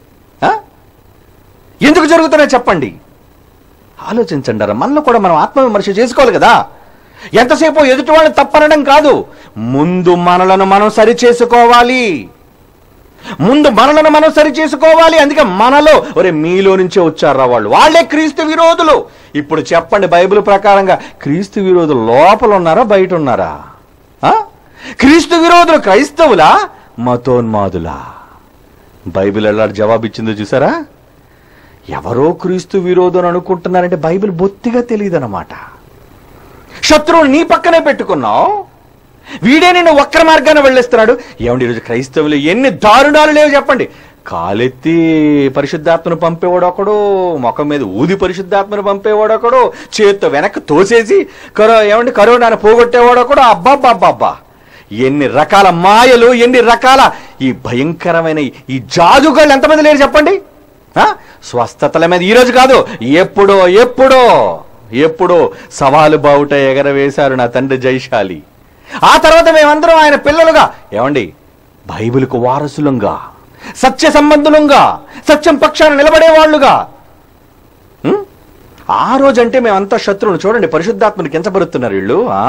Speaker 1: ఎందుకు జరుగుతున్నాయి చెప్పండి ఆలోచించండి రా మనలో కూడా మనం ఆత్మవిమర్శ చేసుకోవాలి కదా ఎంతసేపు ఎదుటి వాళ్ళని తప్పనడం కాదు ముందు మనలను మనం సరి చేసుకోవాలి ముందు మనలను మనం సరి చేసుకోవాలి అందుకే మనలో ఒరే మీలో నుంచే వచ్చారా వాళ్ళు వాళ్ళే క్రీస్తు విరోధులు ఇప్పుడు చెప్పండి బైబిల్ ప్రకారంగా క్రీస్తు విరోధులు లోపల ఉన్నారా బయట ఉన్నారా ఆ? క్రీస్తు విరోధులు క్రైస్తవులా మతోన్మాదులా బైబిల్ ఎలా జవాబిచ్చిందో చూసారా ఎవరో క్రీస్తు విరోధం అనుకుంటున్నారంటే బైబిల్ బొత్తిగా తెలియదన్నమాట శత్రువులు నీ పక్కనే పెట్టుకున్నావు వీడే నిన్ను వక్ర మార్గాన్ని వెళ్ళిస్తున్నాడు ఏమండి ఈరోజు క్రైస్తవులు ఎన్ని దారుణాలు లేవు చెప్పండి కాలెత్తి పరిశుద్ధాత్మను పంపేవాడు ఒకడు ముఖం మీద ఊది పరిశుద్ధాత్మను పంపేవాడు ఒకడు చేత్తో వెనక్కి తోసేసి కరో ఏమండి కరోనాను పోగొట్టేవాడు ఒకడు అబ్బాబ్బాబ్బా ఎన్ని రకాల మాయలు ఎన్ని రకాల ఈ భయంకరమైన ఈ- ఈ జాదుగాళ్ళు ఎంతమంది లేరు చెప్పండి ఆ? స్వస్థతల మీద ఈరోజు కాదు ఎప్పుడో ఎప్పుడో ఎప్పుడో సవాలు బావుట ఎగరవేశారు నా తండ్రి జైశాలి ఆ తర్వాత మేమందరం ఆయన పిల్లలుగా ఏమండి బైబిల్కు వారసులంగా సత్య సంబంధులంగా సత్యం పక్షాన నిలబడేవాళ్లుగా ఉం? ఆ రోజంటే మేమంతా శత్రువులు చూడండి పరిశుద్ధాత్మని కించపరుస్తున్నారు వీళ్ళు ఆ.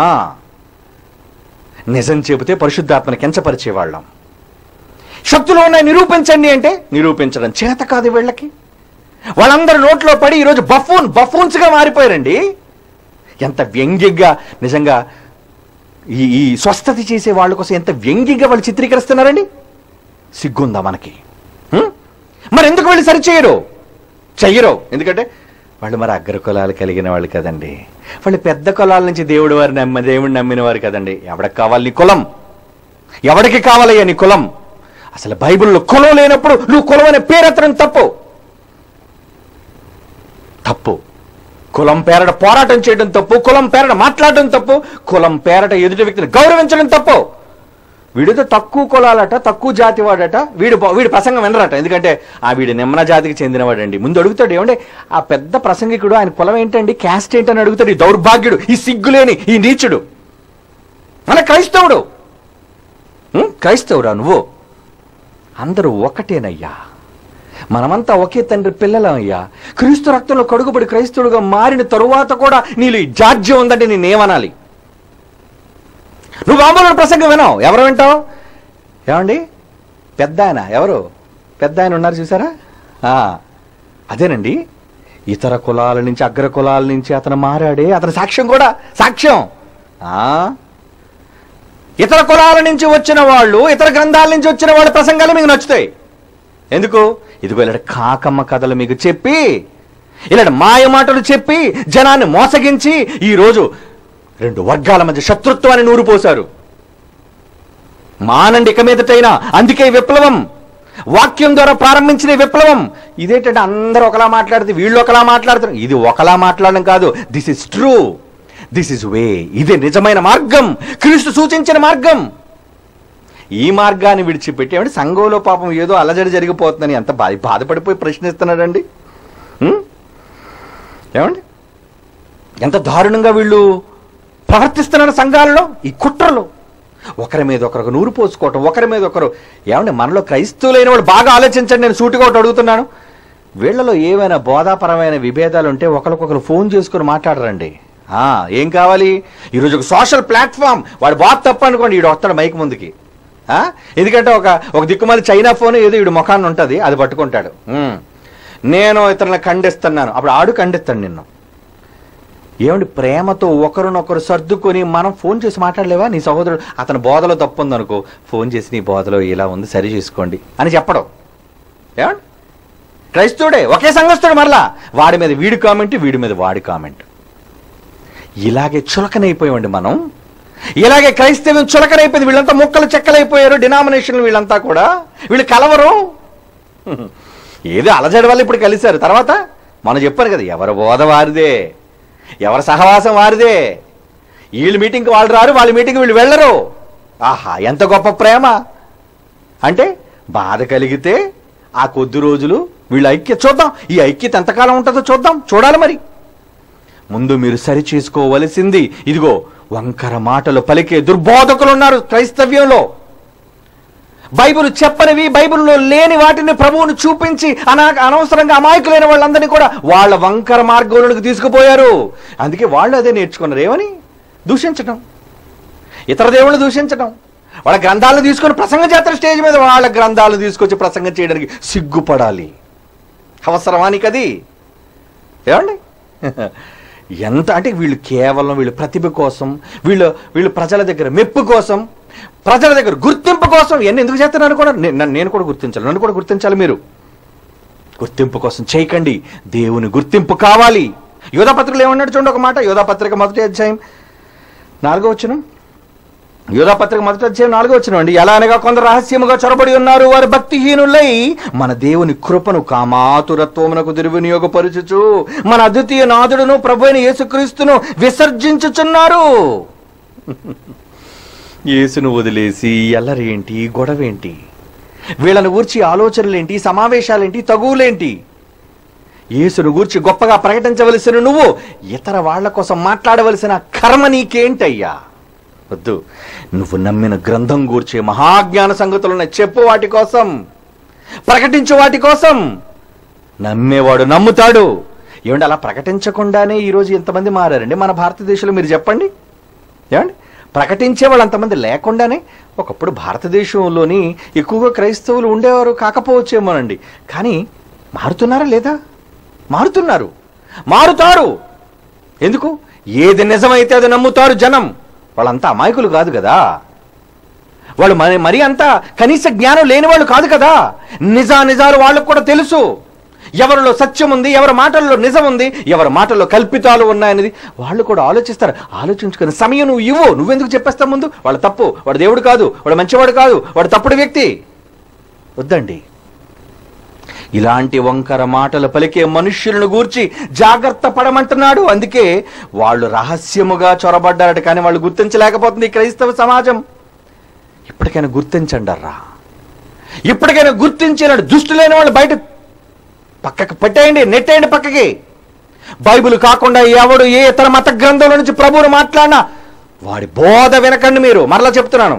Speaker 1: నిజం చెబితే పరిశుద్ధాత్మని కించపరిచేవాళ్ళం శక్తులు ఉన్నాయి నిరూపించండి అంటే నిరూపించడం చేత కాదు వీళ్ళకి వాళ్ళందరూ నోట్లో పడి ఈరోజు బఫూన్ బఫూన్స్గా మారిపోయారండి ఎంత వ్యంగ్యంగా నిజంగా ఈ ఈ స్వస్థత చేసే వాళ్ళ కోసం ఎంత వ్యంగ్యంగా వాళ్ళు చిత్రీకరిస్తున్నారండి సిగ్గుందా మనకి హ్మ్? మరి ఎందుకు వీళ్ళు సరిచేయరు చెయ్యరు ఎందుకంటే వాళ్ళు మరి అగ్ర కులాలు కలిగిన వాళ్ళు కదండి వాళ్ళు పెద్ద కులాల నుంచి దేవుడు వారు నమ్మ దేవుడిని నమ్మిన వారు కదండి ఎవడికి కావాలి నీ కులం ఎవడికి కావాలయ్యా నీ కులం అసలు బైబిల్లో కులం లేనప్పుడు నువ్వు కులం అనే పేరెత్తడం తప్పు తప్పు కులం పేరట పోరాటం చేయడం తప్పు కులం పేరట మాట్లాడడం తప్పు కులం పేరట ఎదుటి వ్యక్తిని గౌరవించడం తప్పు వీడితో తక్కువ కులాలట తక్కువ జాతి వాడట వీడు బా- వీడి ప్రసంగం వినరట ఎందుకంటే ఆ వీడి నిమ్మన జాతికి చెందినవాడండి ముందు అడుగుతాడు ఏమంటే ఆ పెద్ద ప్రసంగికుడు ఆయన కులం ఏంటండి క్యాస్ట్ ఏంటని అడుగుతాడు ఈ దౌర్భాగ్యుడు ఈ సిగ్గులేని ఈ నీచుడు మన క్రైస్తవుడు ఉం? క్రైస్తవురా నువ్వు అందరూ ఒకటేనయ్యా మనమంతా ఒకే తండ్రి పిల్లలమయ్యా క్రీస్తు రక్తంలో కడుగుబడి క్రైస్తవుడుగా మారిన తరువాత కూడా నీళ్ళు ఈ జాడ్యం ఉందంటే నేనేమనాలి నువ్వు మామూలు ప్రసంగం వినావు ఎవరు వింటావు ఏమండి పెద్ద ఆయన ఎవరు పెద్ద ఆయన ఉన్నారు చూసారా ఆ, అదేనండి ఇతర కులాల నుంచి అగ్ర కులాల నుంచి అతను మారాడే అతని సాక్ష్యం కూడా సాక్ష్యం ఆ ఇతర కులాల నుంచి వచ్చిన వాళ్ళు ఇతర గ్రంథాల నుంచి వచ్చిన వాళ్ళ ప్రసంగాలు మీకు నచ్చుతాయి ఎందుకు ఇదిగో ఇలాంటి కాకమ్మ కథలు మీకు చెప్పి ఇలాంటి మాయ మాటలు చెప్పి జనాన్ని మోసగించి ఈ రోజు రెండు వర్గాల మధ్య శత్రుత్వాన్ని నూరిపోశారు మానండి ఇక మీదటైనా అందుకే ఈ విప్లవం వాక్యం ద్వారా ప్రారంభించిన ఈ విప్లవం ఇదేంటంటే అందరూ ఒకలా మాట్లాడితే వీళ్ళు ఒకలా మాట్లాడుతారు ఇది ఒకలా మాట్లాడడం కాదు this is true this is way ఇదే నిజమైన మార్గం క్రీస్తు సూచించిన మార్గం ఈ మార్గాన్ని విడిచిపెట్టి ఏమంటే సంఘంలో పాపం ఏదో అలజడి జరిగిపోతుందని ఎంత బా బాధపడిపోయి ప్రశ్నిస్తున్నాడండి ఉం? ఏమండి ఎంత దారుణంగా వీళ్ళు ప్రవర్తిస్తున్నారు సంఘాలలో ఈ కుట్రలు ఒకరి మీద ఒకరికి నూరు పోసుకోవటం ఒకరి మీద ఒకరు ఏమండి మనలో క్రైస్తవులైన వాళ్ళు బాగా ఆలోచించండి నేను సూటిగా ఒకటి అడుగుతున్నాను వీళ్ళలో ఏమైనా బోధాపరమైన విభేదాలు ఉంటే ఒకరికొకరు ఫోన్ చేసుకుని మాట్లాడరండి ఆ, ఏం కావాలి ఈరోజు ఒక సోషల్ ప్లాట్ఫామ్ వాడు బాగా తప్ప అనుకోండి ఈడు వస్తాడు మైక్ ముందుకి ఆ? ఎందుకంటే ఒక ఒక దిక్కుమాలి చైనా ఫోన్ ఏదో ఈడు ముఖాన్ని ఉంటుంది అది పట్టుకుంటాడు ఉం. నేను ఇతరులను ఖండిస్తున్నాను అప్పుడు ఆడు ఖండిస్తాడు నిన్ను ఏమండి ప్రేమతో ఒకరినొకరు సర్దుకొని మనం ఫోన్ చేసి మాట్లాడలేవా నీ సహోదరుడు అతని బోధలో తప్పు ఉందనుకో ఫోన్ చేసి నీ బోధలో ఇలా ఉంది సరి చేసుకోండి అని చెప్పడం ఏమండి క్రైస్తవుడే ఒకే సంఘస్థుడు మరలా వాడి మీద వీడి కామెంట్ వీడి మీద వాడి కామెంట్ ఇలాగే చులకనైపోయామండి మనం ఇలాగే క్రైస్తవ్యం చులకనైపోయింది వీళ్ళంతా ముక్కలు చెక్కలైపోయారు డినామినేషన్లు వీళ్ళంతా కూడా వీళ్ళు కలవరు ఏదో అలజడి వల్ల ఇప్పుడు కలిశారు తర్వాత మనం చెప్పారు కదా ఎవరి బోధ వారిదే ఎవరి సహవాసం వారిదే వీళ్ళు మీటింగ్కి వాళ్ళు రారు వాళ్ళ మీటింగ్కి వీళ్ళు వెళ్ళరు ఆహా ఎంత గొప్ప ప్రేమ అంటే బాధ కలిగితే ఆ కొద్ది రోజులు వీళ్ళ ఐక్యత చూద్దాం ఈ ఐక్యత ఎంతకాలం ఉంటుందో చూద్దాం చూడాలి మరి ముందు మీరు సరి చేసుకోవలసింది ఇదిగో వంకర మాటలు పలికే దుర్బోధకులు ఉన్నారు క్రైస్తవ్యంలో బైబిల్ చెప్పనివి బైబిల్లో లేని వాటిని ప్రభువును చూపించి అనా అనవసరంగా అమాయకులైన వాళ్ళందరినీ కూడా వాళ్ళ వంకర మార్గంలోకి తీసుకుపోయారు అందుకే వాళ్ళు అదే నేర్చుకున్నారు ఏమని దూషించడం ఇతర దేవుళ్ళు దూషించడం వాళ్ళ గ్రంథాలను తీసుకొని ప్రసంగం చేస్తారు స్టేజ్ మీద వాళ్ళ గ్రంథాలను తీసుకొచ్చి ప్రసంగం చేయడానికి సిగ్గుపడాలి అవసరమానికి అది ఏమండి ఎంత అంటే వీళ్ళు కేవలం వీళ్ళు ప్రతిభ కోసం వీళ్ళు వీళ్ళు ప్రజల దగ్గర మెప్పు కోసం ప్రజల దగ్గర గుర్తింపు కోసం ఇవన్నీ ఎందుకు చేస్తున్నారు కూడా నే- నన్ను- నేను కూడా గుర్తించాలి నన్ను కూడా గుర్తించాలి మీరు గుర్తింపు కోసం చేయకండి దేవుని గుర్తింపు కావాలి యోధా పత్రికలు ఏమన్నాడు చూడండి ఒక మాట యోధా పత్రిక మొదటి అధ్యాయం నాలుగో వచ్చిన యోధాపత్రిక మొదటి అధ్యాయం నాలుగో వచ్చిన అండి ఎలా అనగా కొందరు రహస్యముగా చొరబడి ఉన్నారు వారు భక్తిహీనులై మన దేవుని కృపను కామాతురత్వమునకు దుర్వినియోగపరుచుచు మన అద్వితీయ నాథుడును ప్రభు అయిన యేసుక్రీస్తును విసర్జించుచున్నారు యేసును వదిలేసి ఎల్లరేంటి గొడవేంటి వీళ్ళని గూర్చి ఆలోచనలేంటి సమావేశాలేంటి తగువులేంటి యేసును గూర్చి గొప్పగా ప్రకటించవలసిన నువ్వు ఇతర వాళ్ళ కోసం మాట్లాడవలసిన కర్మ నీకేంటయ్యా వద్దు నువ్వు నమ్మిన గ్రంథం గూర్చే మహాజ్ఞాన సంగతులను చెప్పు వాటి కోసం ప్రకటించు వాటి కోసం నమ్మేవాడు నమ్ముతాడు ఏమండి అలా ప్రకటించకుండానే ఈరోజు ఎంతమంది మారారండి మన భారతదేశంలో మీరు చెప్పండి ఏమండి ప్రకటించే వాళ్ళు అంతమంది లేకుండానే ఒకప్పుడు భారతదేశంలోని ఎక్కువగా క్రైస్తవులు ఉండేవారు కాకపోవచ్చేమోనండి కానీ మారుతున్నారా లేదా మారుతున్నారు మారుతారు ఎందుకు ఏది నిజమైతే అది నమ్ముతారు జనం వాళ్ళంతా అమాయకులు కాదు కదా వాళ్ళు మరి మరీ అంతా కనీస జ్ఞానం లేని వాళ్ళు కాదు కదా నిజా నిజాలు వాళ్ళకు కూడా తెలుసు ఎవరిలో సత్యం ఉంది ఎవరి మాటల్లో నిజం ఉంది ఎవరి మాటల్లో కల్పితాలు ఉన్నాయనేది వాళ్ళు కూడా ఆలోచిస్తారు ఆలోచించుకుని సమయం నువ్వు ఇవ్వు నువ్వెందుకు చెప్పేస్తావు ముందు వాళ్ళ తప్పు వాడు దేవుడు కాదు వాడు మంచివాడు కాదు వాడు తప్పుడు వ్యక్తి వద్దండి ఇలాంటి వంకర మాటలు పలికే మనుష్యులను గూర్చి జాగ్రత్త పడమంటున్నాడు అందుకే వాళ్ళు రహస్యముగా చొరబడ్డారట కానీ వాళ్ళు గుర్తించలేకపోతుంది ఈ క్రైస్తవ సమాజం ఇప్పటికైనా గుర్తించండి అర్రా ఇప్పటికైనా గుర్తించిన దుష్టులైన వాళ్ళు బయట పక్కకి పెట్టేయండి నెట్టేయండి పక్కకి బైబిల్ కాకుండా ఎవడు ఏ ఇతర మత గ్రంథంలో నుంచి ప్రభువును మాట్లాడినా వాడి బోధ వినకండి మీరు మరలా చెప్తున్నాను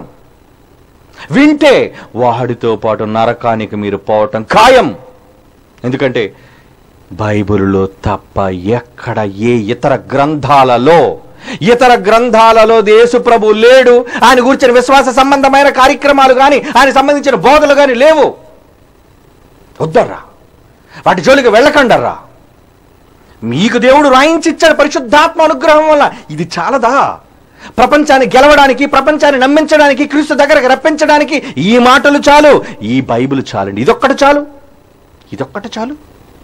Speaker 1: వింటే వాడితో పాటు నరకానికి మీరు పోవటం ఖాయం ఎందుకంటే బైబిల్లో తప్ప ఎక్కడ ఏ ఇతర గ్రంథాలలో ఇతర గ్రంథాలలో యేసు ప్రభు లేడు ఆయన గురించిన విశ్వాస సంబంధమైన కార్యక్రమాలు కానీ ఆయన సంబంధించిన బోధలు కానీ లేవు వద్దర్రా వాటి జోలికి వెళ్ళకండర్రా మీకు దేవుడు రాయించిచ్చాడు పరిశుద్ధాత్మ అనుగ్రహం వల్ల ఇది చాలదా ప్రపంచాన్ని గెలవడానికి ప్రపంచాన్ని నమ్మించడానికి క్రీస్తు దగ్గరకు రప్పించడానికి ఈ మాటలు చాలు ఈ బైబిల్ చాలండి ఇదొక్కటి చాలు ఇదొక్కటి చాలు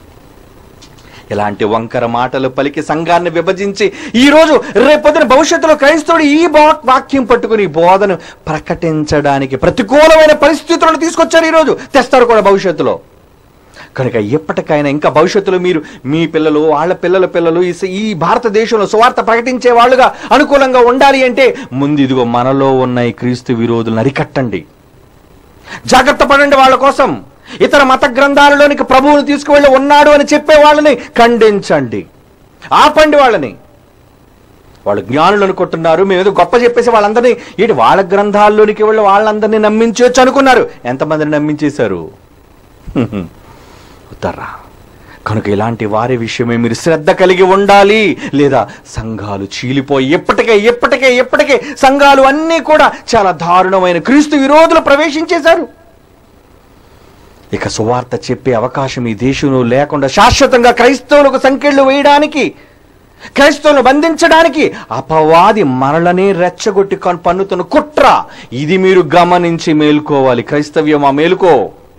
Speaker 1: ఇలాంటి వంకర మాటలు పలికి సంఘాన్ని విభజించి ఈ రోజు రేపొద్దున భవిష్యత్తులో క్రైస్తవుడు ఈ బా- వాక్యం పట్టుకుని ఈ బోధను ప్రకటించడానికి ప్రతికూలమైన పరిస్థితులను తీసుకొచ్చారు ఈరోజు తెస్తారు కూడా భవిష్యత్తులో కనుక ఎప్పటికైనా ఇంకా భవిష్యత్తులో మీరు మీ పిల్లలు వాళ్ళ పిల్లల పిల్లలు ఈ స- ఈ భారతదేశంలో సువార్త ప్రకటించే వాళ్ళుగా అనుకూలంగా ఉండాలి అంటే ముందు ఇదిగో మనలో ఉన్న ఈ క్రీస్తు విరోధులను అరికట్టండి జాగ్రత్త పడండి వాళ్ళ కోసం ఇతర మత గ్రంథాలలోనికి ప్రభువును తీసుకువెళ్ళి ఉన్నాడు అని చెప్పే వాళ్ళని ఖండించండి ఆపండి వాళ్ళని వాళ్ళు జ్ఞానులు అనుకుంటున్నారు మేము ఏదో గొప్ప చెప్పేసి వాళ్ళందరినీ ఏంటి వాళ్ళ గ్రంథాల్లోనికి వెళ్ళి వాళ్ళందరినీ నమ్మించవచ్చు అనుకున్నారు ఎంతమందిని నమ్మించేశారు ఉత్తర్రా కనుక ఇలాంటి వారి విషయమే మీరు శ్రద్ధ కలిగి ఉండాలి లేదా సంఘాలు చీలిపోయి ఎప్పటికే ఎప్పటికే ఎప్పటికే సంఘాలు అన్నీ కూడా చాలా దారుణమైన క్రీస్తు విరోధులు ప్రవేశించేశారు ఇక సువార్త చెప్పే అవకాశం ఈ దేశంలో లేకుండా శాశ్వతంగా క్రైస్తవులకు సంఖ్యలు వేయడానికి క్రైస్తవులను బంధించడానికి అపవాది మరలనే రెచ్చగొట్టి కన్- పన్నుతున్న కుట్ర ఇది మీరు గమనించి మేల్కోవాలి క్రైస్తవ్యమా మేలుకో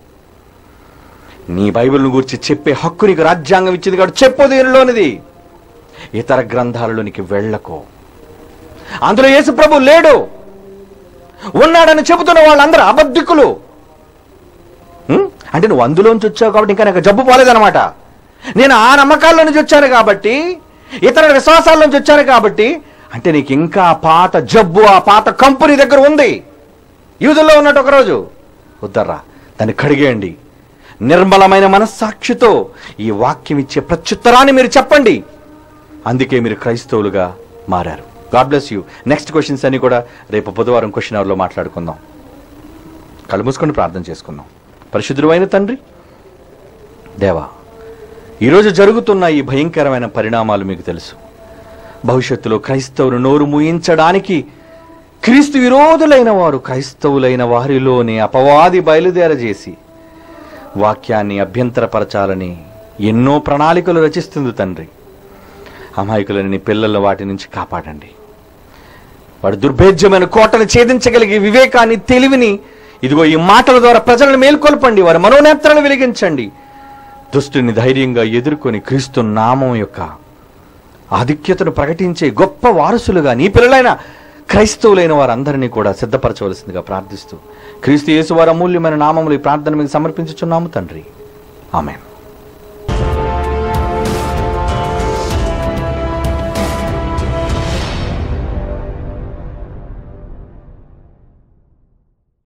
Speaker 1: నీ బైబిల్ను గురించి చెప్పే హక్కు నీకు రాజ్యాంగం ఇచ్చింది కాబట్టి చెప్పు దీనిలోనిది ఇతర గ్రంథాలలోనికి వెళ్ళకో అందులో యేసు ప్రభు లేడు ఉన్నాడని చెబుతున్న వాళ్ళందరూ అబద్ధికులు ఉం? అంటే నువ్వు అందులోంచి వచ్చావు కాబట్టి ఇంకా నాకు జబ్బు పోలేదన్నమాట నేను ఆ నమ్మకాల్లో నుంచి వచ్చాను కాబట్టి ఇతర విశ్వాసాల నుంచి వచ్చాను కాబట్టి అంటే నీకు ఇంకా ఆ పాత జబ్బు ఆ పాత కంపు నీ దగ్గర ఉంది యూదుల్లో ఉన్నట్టు ఒకరోజు వద్దర్రా దాన్ని కడిగేయండి నిర్మలమైన మనస్సాక్షితో ఈ వాక్యం ఇచ్చే ప్రత్యుత్తరాన్ని మీరు చెప్పండి అందుకే మీరు క్రైస్తవులుగా మారారు God bless you next questions అన్ని కూడా రేపు బుధవారం క్వశ్చన్ అవర్లో మాట్లాడుకుందాం కళ్ళు మూసుకొని ప్రార్థన చేసుకుందాం పరిశుద్ధుడు అయిన తండ్రి దేవా ఈరోజు జరుగుతున్న ఈ భయంకరమైన పరిణామాలు మీకు తెలుసు భవిష్యత్తులో క్రైస్తవులు నోరు మూయించడానికి క్రీస్తు విరోధులైన వారు క్రైస్తవులైన వారిలోని అపవాది బయలుదేరజేసి వాక్యాన్ని అభ్యంతరపరచాలని ఎన్నో ప్రణాళికలు రచిస్తుంది తండ్రి అమాయకులని నీ పిల్లలను వాటి నుంచి కాపాడండి వాడు దుర్భేద్యమైన కోటను ఛేదించగలిగే వివేకాన్ని తెలివిని ఇదిగో ఈ మాటల ద్వారా ప్రజలను మేల్కొల్పండి వారి మనోనేత్రాలను వెలిగించండి దుష్టుని ధైర్యంగా ఎదుర్కొని క్రీస్తు నామం యొక్క ఆధిక్యతను ప్రకటించే గొప్ప వారసులుగా నీ పిల్లలైన క్రైస్తవులైన వారందరినీ కూడా సిద్ధపరచవలసిందిగా ప్రార్థిస్తూ క్రీస్తు యేసు వారి అమూల్యమైన నామములు ఈ ప్రార్థన మీకు సమర్పించుచున్నాము తండ్రి ఆమెన్